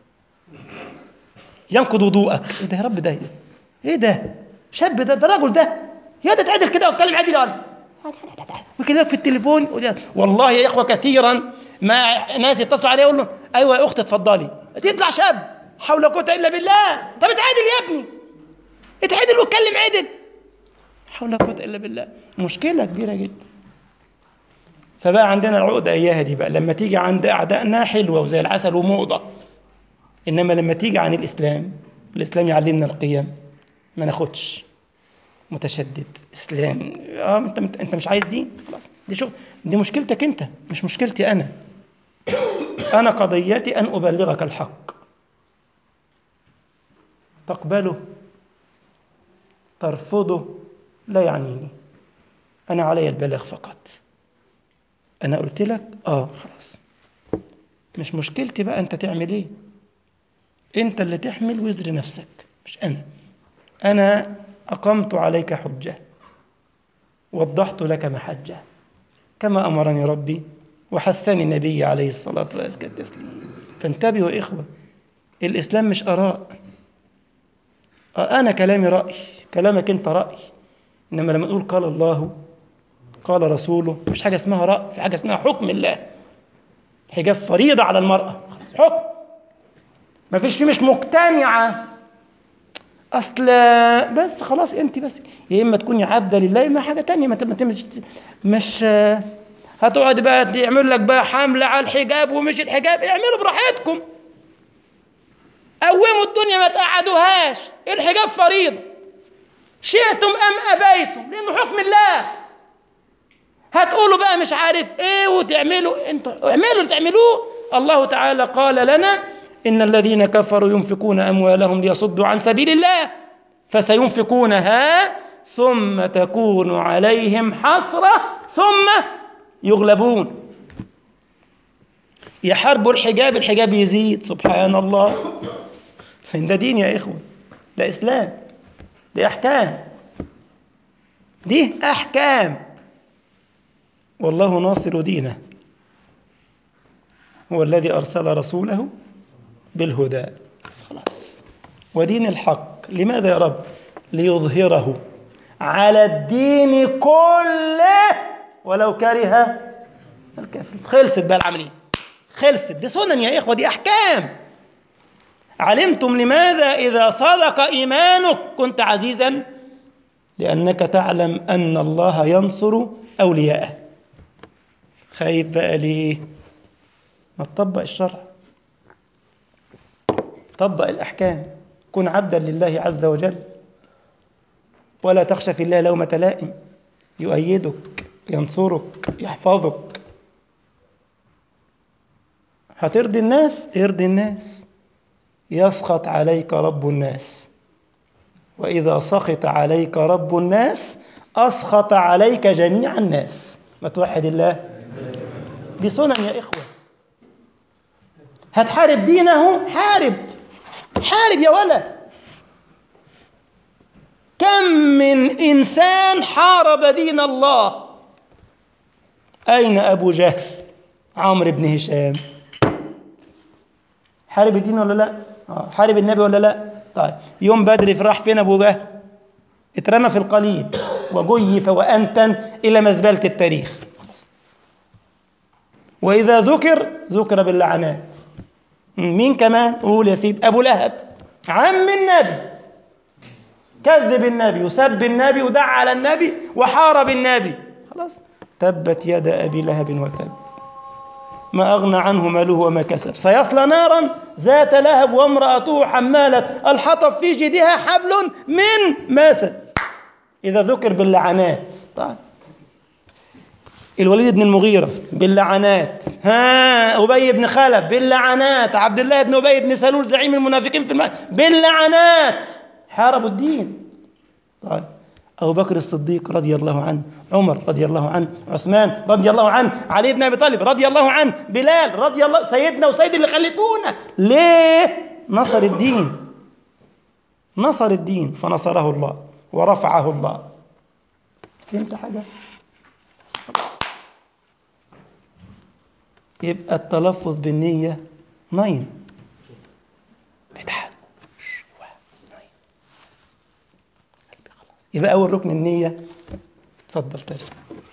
ينقض وضوءك إيه ده يا رب ده إيه ده شاب ده ده راجل ده يا ده تعدل كده واتكلم عدل ولا وكده في التليفون والله يا اخوه كثيرا ما ناس يتصلوا عليه يقول له ايوه يا اختي اتفضلي تطلع شاب حول قوه الا بالله طب اتعدل يا ابني اتعدل واتكلم عدل حول قوه الا بالله مشكله كبيره جدا فبقى عندنا العقده اياها دي بقى لما تيجي عند اعدائنا حلوه وزي العسل وموضه انما لما تيجي عن الاسلام الاسلام يعلمنا القيم ما ناخدش متشدد اسلام اه انت انت مش عايز دين خلاص دي شو دي مشكلتك انت مش مشكلتي انا انا قضيتي ان ابلغك الحق تقبله ترفضه لا يعنيني انا علي البلاغ فقط انا قلت لك اه خلاص مش مشكلتي بقى انت تعمل ايه أنت اللي تحمل وزر نفسك مش أنا أنا أقمت عليك حجة وضحت لك محجة كما أمرني ربي وحثني النبي عليه الصلاة وأزكى التسليم فانتبهوا إخوة الإسلام مش آراء أنا كلامي رأي كلامك أنت رأي إنما لما نقول قال الله قال رسوله مش حاجة اسمها رأي في حاجة اسمها حكم الله حجاب فريضة على المرأة حكم ما فيش فيه مش مقتنعة أصل بس خلاص أنت بس يا إما تكوني عبدة لله إما حاجة تانية ما أنت مش مش هتقعد بقى تعمل لك بقى حملة على الحجاب ومش الحجاب اعملوا براحتكم قوموا الدنيا ما تقعدوهاش الحجاب فريضة شئتم أم أبيتم لأنه حكم الله هتقولوا بقى مش عارف ايه وتعملوا انتوا اعملوا اللي تعملوه الله تعالى قال لنا ان الذين كفروا ينفقون اموالهم ليصدوا عن سبيل الله فسينفقونها ثم تكون عليهم حسره ثم يغلبون يحاربوا الحجاب الحجاب يزيد سبحان الله ده دين يا إخوة ده إسلام دي أحكام دي أحكام والله ناصر دينه هو الذي أرسل رسوله بالهدى خلاص ودين الحق لماذا يا رب ليظهره على الدين كله ولو كره الكافر خلصت بقى العملية خلصت دي سنن يا إخوة دي أحكام علمتم لماذا إذا صدق إيمانك كنت عزيزا لأنك تعلم أن الله ينصر أولياءه خايف بقى ليه ما تطبق الشرع طبق الأحكام كن عبدا لله عز وجل ولا تخشى في الله لومة لائم يؤيدك ينصرك يحفظك هترضي الناس ارضي الناس يسخط عليك رب الناس وإذا سخط عليك رب الناس أسخط عليك جميع الناس ما توحد الله دي سنن يا إخوة هتحارب دينه حارب حارب يا ولد كم من إنسان حارب دين الله أين أبو جهل عمرو بن هشام حارب الدين ولا لا آه. حارب النبي ولا لا طيب يوم بدر في راح فين ابو جهل اترمى في القليب وجيف وانتن الى مزبله التاريخ واذا ذكر ذكر باللعنات مين كمان قول يا سيد ابو لهب عم النبي كذب النبي وسب النبي ودعا على النبي وحارب النبي خلاص تبت يد ابي لهب وتب ما أغنى عنه ماله وما كسب سيصلى نارا ذات لهب وامرأته حمالة الحطب في جيدها حبل من مسد إذا ذكر باللعنات طيب الوليد بن المغيرة باللعنات ها أبي بن خلف باللعنات عبد الله بن أبي بن سلول زعيم المنافقين في الماء باللعنات حاربوا الدين طيب أبو بكر الصديق رضي الله عنه عمر رضي الله عنه عثمان رضي الله عنه علي بن أبي طالب رضي الله عنه بلال رضي الله سيدنا وسيد اللي خلفونا ليه نصر الدين نصر الدين فنصره الله ورفعه الله فهمت حاجة يبقى التلفظ بالنية نين بدعة يبقى أول ركن النية اتفضل تاني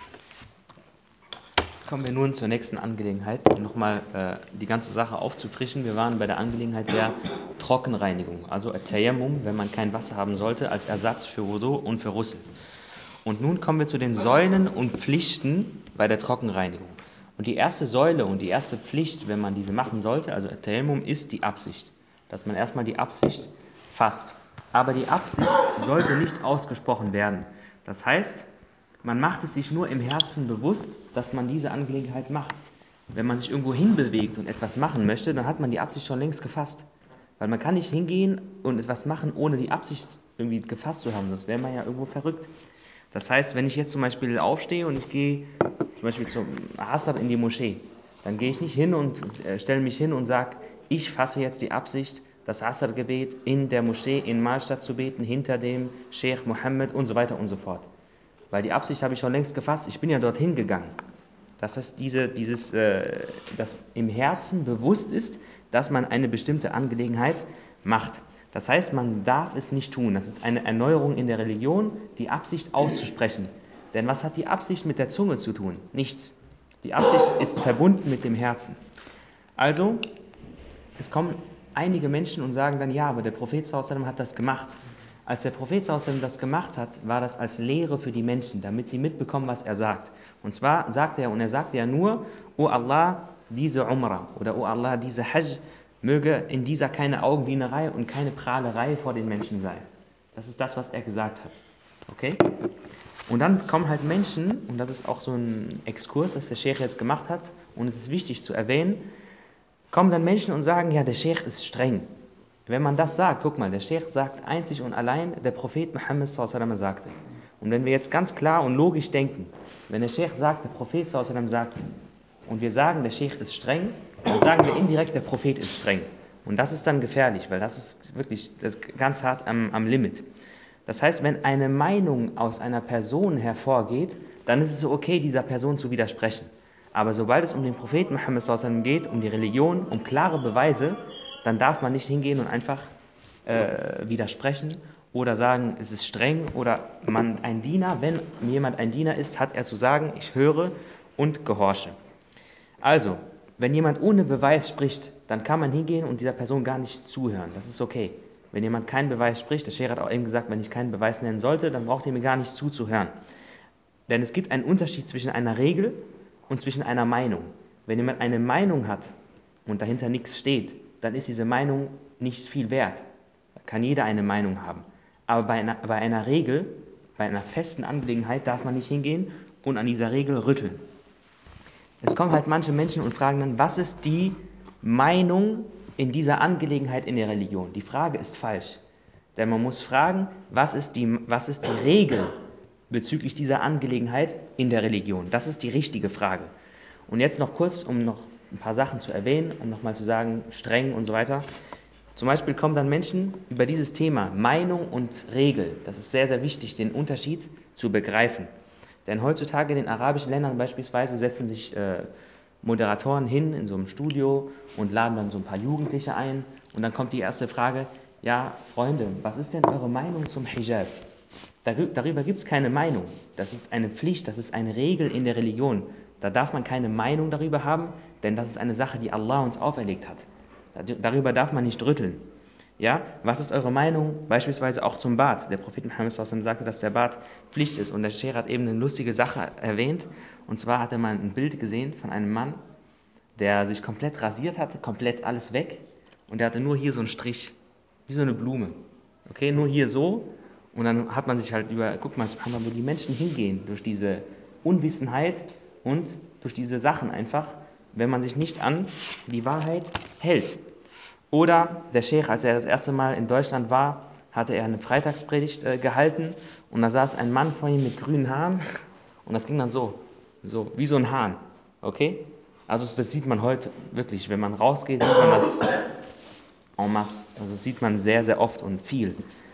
Kommen wir nun zur nächsten Angelegenheit, um nochmal äh, die ganze Sache aufzufrischen. Wir waren bei der Angelegenheit der Trockenreinigung, also Tayammum, wenn man kein Wasser haben sollte, als Ersatz für Wudu und für Russel. Und nun kommen wir zu den Säulen und Pflichten bei der Trockenreinigung. Und die erste Säule und die erste Pflicht, wenn man diese machen sollte, also Tayammum, ist die Absicht. Dass man erstmal die Absicht fasst. Aber die Absicht sollte nicht ausgesprochen werden. Das heißt, man macht es sich nur im Herzen bewusst, dass man diese Angelegenheit macht. Wenn man sich irgendwo hinbewegt und etwas machen möchte, dann hat man die Absicht schon längst gefasst. Weil man kann nicht hingehen und etwas machen, ohne die Absicht irgendwie gefasst zu haben. Das wäre man ja irgendwo verrückt. Das heißt, wenn ich jetzt zum Beispiel aufstehe und ich gehe zum Beispiel zum Assad in die Moschee, dann gehe ich nicht hin und stelle mich hin und sage, ich fasse jetzt die Absicht, das Asr-Gebet in der Moschee in Malstadt zu beten, hinter dem Sheikh Mohammed und so weiter und so fort. Weil die Absicht habe ich schon längst gefasst, ich bin ja dorthin gegangen. Dass das diese, dieses, äh, dass im Herzen bewusst ist, dass man eine bestimmte Angelegenheit macht. Das heißt, man darf es nicht tun. Das ist eine Erneuerung in der Religion, die Absicht auszusprechen. Denn was hat die Absicht mit der Zunge zu tun? Nichts. Die Absicht ist verbunden mit dem Herzen. Also, es kommen einige Menschen und sagen dann, ja, aber der Prophet sallam hat das gemacht. Als der Prophet sallam das gemacht hat, war das als Lehre für die Menschen, damit sie mitbekommen, was er sagt. Und zwar sagt er, und er sagte ja nur, O Allah, diese Umrah oder O Allah, diese Hajj, möge in dieser keine Augendienerei und keine Prahlerei vor den Menschen sein. Das ist das, was er gesagt hat. Okay? Und dann kommen halt Menschen, und das ist auch so ein Exkurs, das der Sheikh jetzt gemacht hat, und es ist wichtig zu erwähnen, kommen dann Menschen und sagen, ja, der Sheikh ist streng. Wenn man das sagt, guck mal, der Sheikh sagt einzig und allein, der Prophet Muhammad sallam sagte. Und wenn wir jetzt ganz klar und logisch denken, wenn der Sheikh sagt, der Prophet sallam sagte, und wir sagen, der Sheikh ist streng, dann sagen wir indirekt, der Prophet ist streng. Und das ist dann gefährlich, weil das ist wirklich das ist ganz hart am, am Limit. Das heißt, wenn eine Meinung aus einer Person hervorgeht, dann ist es okay, dieser Person zu widersprechen. Aber sobald es um den Propheten Muhammad sallam geht, um die Religion, um klare Beweise, dann darf man nicht hingehen und einfach äh, widersprechen oder sagen, es ist streng oder man ein Diener, wenn jemand ein Diener ist, hat er zu sagen, ich höre und gehorche. Also, wenn jemand ohne Beweis spricht, dann kann man hingehen und dieser Person gar nicht zuhören. Das ist okay. Wenn jemand keinen Beweis spricht, der Scherer hat auch eben gesagt, wenn ich keinen Beweis nennen sollte, dann braucht ihr mir gar nicht zuzuhören. Denn es gibt einen Unterschied zwischen einer Regel und zwischen einer Meinung. Wenn jemand eine Meinung hat und dahinter nichts steht, dann ist diese Meinung nicht viel wert. Da kann jeder eine Meinung haben. Aber bei einer, bei einer Regel, bei einer festen Angelegenheit darf man nicht hingehen und an dieser Regel rütteln. Es kommen halt manche Menschen und fragen dann, was ist die Meinung in dieser Angelegenheit in der Religion? Die Frage ist falsch. Denn man muss fragen, was ist die, was ist die Regel bezüglich dieser Angelegenheit in der Religion? Das ist die richtige Frage. Und jetzt noch kurz, um noch ein paar Sachen zu erwähnen, um nochmal zu sagen, streng und so weiter. Zum Beispiel kommen dann Menschen über dieses Thema Meinung und Regel. Das ist sehr, sehr wichtig, den Unterschied zu begreifen. Denn heutzutage in den arabischen Ländern beispielsweise setzen sich äh, Moderatoren hin in so einem Studio und laden dann so ein paar Jugendliche ein. Und dann kommt die erste Frage, ja, Freunde, was ist denn eure Meinung zum Hijab? Darüber gibt es keine Meinung. Das ist eine Pflicht, das ist eine Regel in der Religion. Da darf man keine Meinung darüber haben, denn das ist eine Sache, die Allah uns auferlegt hat. Darüber darf man nicht rütteln. Ja, was ist eure Meinung beispielsweise auch zum Bad? Der Prophet Muhammad sagte, dass der Bad Pflicht ist und der Scherer hat eben eine lustige Sache erwähnt und zwar hat er mal ein Bild gesehen von einem Mann, der sich komplett rasiert hatte, komplett alles weg und der hatte nur hier so einen Strich, wie so eine Blume. Okay, nur hier so und dann hat man sich halt über, guck mal, wo die Menschen hingehen durch diese Unwissenheit und durch diese Sachen einfach, wenn man sich nicht an die Wahrheit hält. Oder der Sheikh, als er das erste Mal in Deutschland war, hatte er eine Freitagspredigt äh, gehalten und da saß ein Mann vor ihm mit grünen Haaren und das ging dann so, so wie so ein Hahn. Okay? Also das sieht man heute wirklich, wenn man rausgeht, sieht man das en masse. Also das sieht man sehr, sehr oft und viel.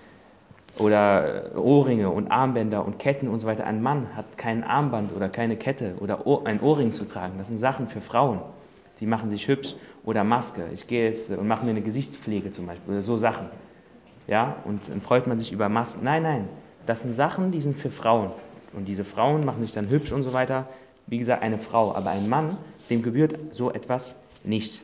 Oder äh, Ohrringe und Armbänder und Ketten und so weiter. Ein Mann hat kein Armband oder keine Kette oder ein Ohrring zu tragen. Das sind Sachen für Frauen. Die machen sich hübsch oder Maske. Ich gehe jetzt und mache mir eine Gesichtspflege zum Beispiel oder so Sachen. Ja, und dann freut man sich über Masken. Nein, nein, das sind Sachen, die sind für Frauen. Und diese Frauen machen sich dann hübsch und so weiter. Wie gesagt, eine Frau, aber ein Mann, dem gebührt so etwas nicht.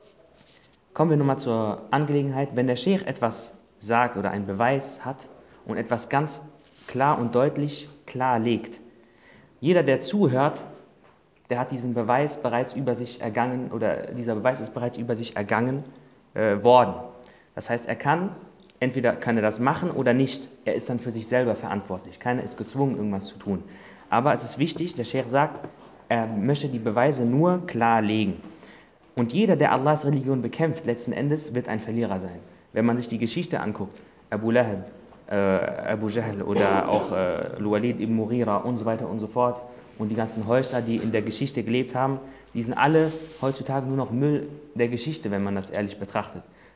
Kommen wir nochmal zur Angelegenheit. Wenn der Sheikh etwas sagt oder einen Beweis hat und etwas ganz klar und deutlich klar legt, jeder, der zuhört, der hat diesen Beweis bereits über sich ergangen oder dieser Beweis ist bereits über sich ergangen äh, worden. Das heißt, er kann, entweder kann er das machen oder nicht. Er ist dann für sich selber verantwortlich. Keiner ist gezwungen, irgendwas zu tun. Aber es ist wichtig, der Sheikh sagt, er möchte die Beweise nur klar legen. Und jeder, der Allahs Religion bekämpft, letzten Endes wird ein Verlierer sein. Wenn man sich die Geschichte anguckt, Abu Lahab, äh, Abu Jahl oder auch äh, Luwalid ibn Mughira und so weiter und so fort, und die ganzen Heuchler, die in der Geschichte gelebt haben, die sind alle heutzutage nur noch Müll der Geschichte, wenn man das ehrlich betrachtet.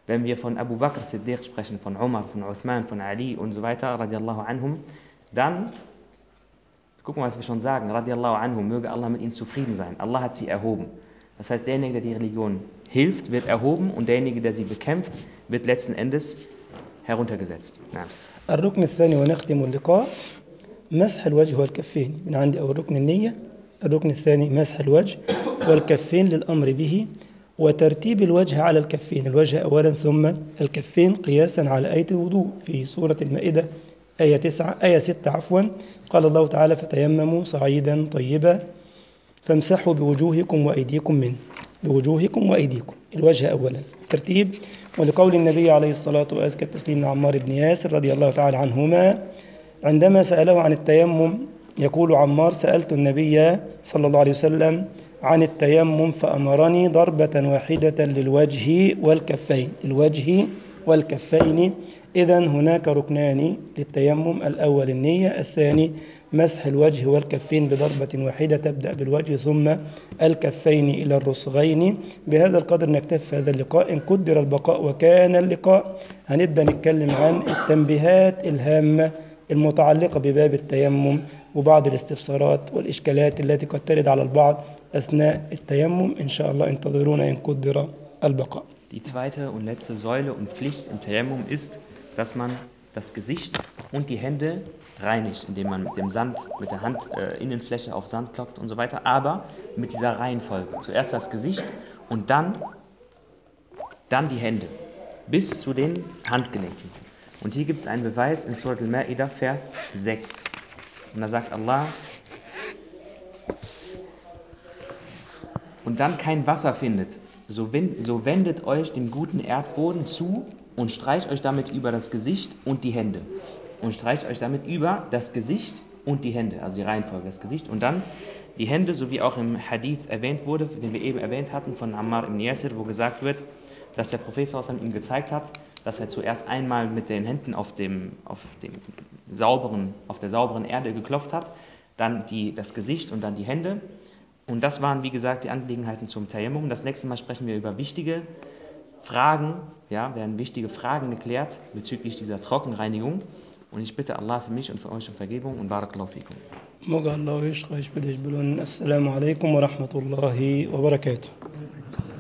Wenn wir von Abu Bakr Siddiq sprechen, von Umar, von Uthman, von Ali und so weiter, radiallahu anhum, dann, guck mal, was wir schon sagen, radiallahu anhum, möge Allah mit ihnen zufrieden sein. Allah hat sie erhoben. Das heißt, derjenige, der die Religion hilft, wird erhoben und derjenige, der sie bekämpft, wird letzten Endes heruntergesetzt. Ja. الركن الثاني ونختم اللقاء مسح الوجه والكفين من عندي أول ركن النية الركن الثاني مسح الوجه والكفين للأمر به وترتيب الوجه على الكفين الوجه أولا ثم الكفين قياسا على آية الوضوء في سورة المائدة آية 9 آية 6 عفوا قال الله تعالى فتيمموا صعيدا طيبا فامسحوا بوجوهكم وأيديكم منه بوجوهكم وأيديكم الوجه أولا ترتيب ولقول النبي عليه الصلاة وأزكى التسليم عمار بن ياسر رضي الله تعالى عنهما عندما سأله عن التيمم يقول عمار سألت النبي صلى الله عليه وسلم عن التيمم فأمرني ضربة واحدة للوجه والكفين الوجه والكفين إذا هناك ركنان للتيمم الأول النية الثاني مسح الوجه والكفين بضربة واحدة تبدأ بالوجه ثم الكفين إلى الرسغين بهذا القدر نكتفي في هذا اللقاء إن قدر البقاء وكان اللقاء هنبدأ نتكلم عن التنبيهات الهامة المتعلقة بباب التيمم وبعض الاستفسارات والإشكالات التي قد ترد على البعض أثناء التيمم إن شاء الله انتظرونا إن قدر البقاء Die zweite und letzte Säule und Pflicht im Tayammum ist, dass man das Gesicht und die Hände reinigt, indem man mit dem Sand, mit der Handinnenfläche auf Sand klopft und so weiter, aber mit dieser Reihenfolge. Zuerst das Gesicht und dann, dann die Hände, bis zu den Handgelenken. Und hier gibt es einen Beweis in Surat al-Ma'idah, Vers 6. Und da sagt Allah, und dann kein Wasser findet, so, so wendet euch dem guten Erdboden zu und streicht euch damit über das Gesicht und die Hände. Und streicht euch damit über das Gesicht und die Hände, also die Reihenfolge, das Gesicht und dann die Hände, so wie auch im Hadith erwähnt wurde, den wir eben erwähnt hatten von Ammar ibn Yasir, wo gesagt wird, dass der Prophet ihm gezeigt hat, dass er zuerst einmal mit den Händen auf, dem, auf, dem sauberen, auf der sauberen Erde geklopft hat, dann die, das Gesicht und dann die Hände. Und das waren, wie gesagt, die Angelegenheiten zum Tayammum. Das nächste Mal sprechen wir über wichtige Fragen, ja, werden wichtige Fragen geklärt bezüglich dieser Trockenreinigung. Und ich bitte Allah für mich und für euch um Vergebung und Barakallahu fikum. موجع الله يشقى يشبه السلام عليكم ورحمة الله وبركاته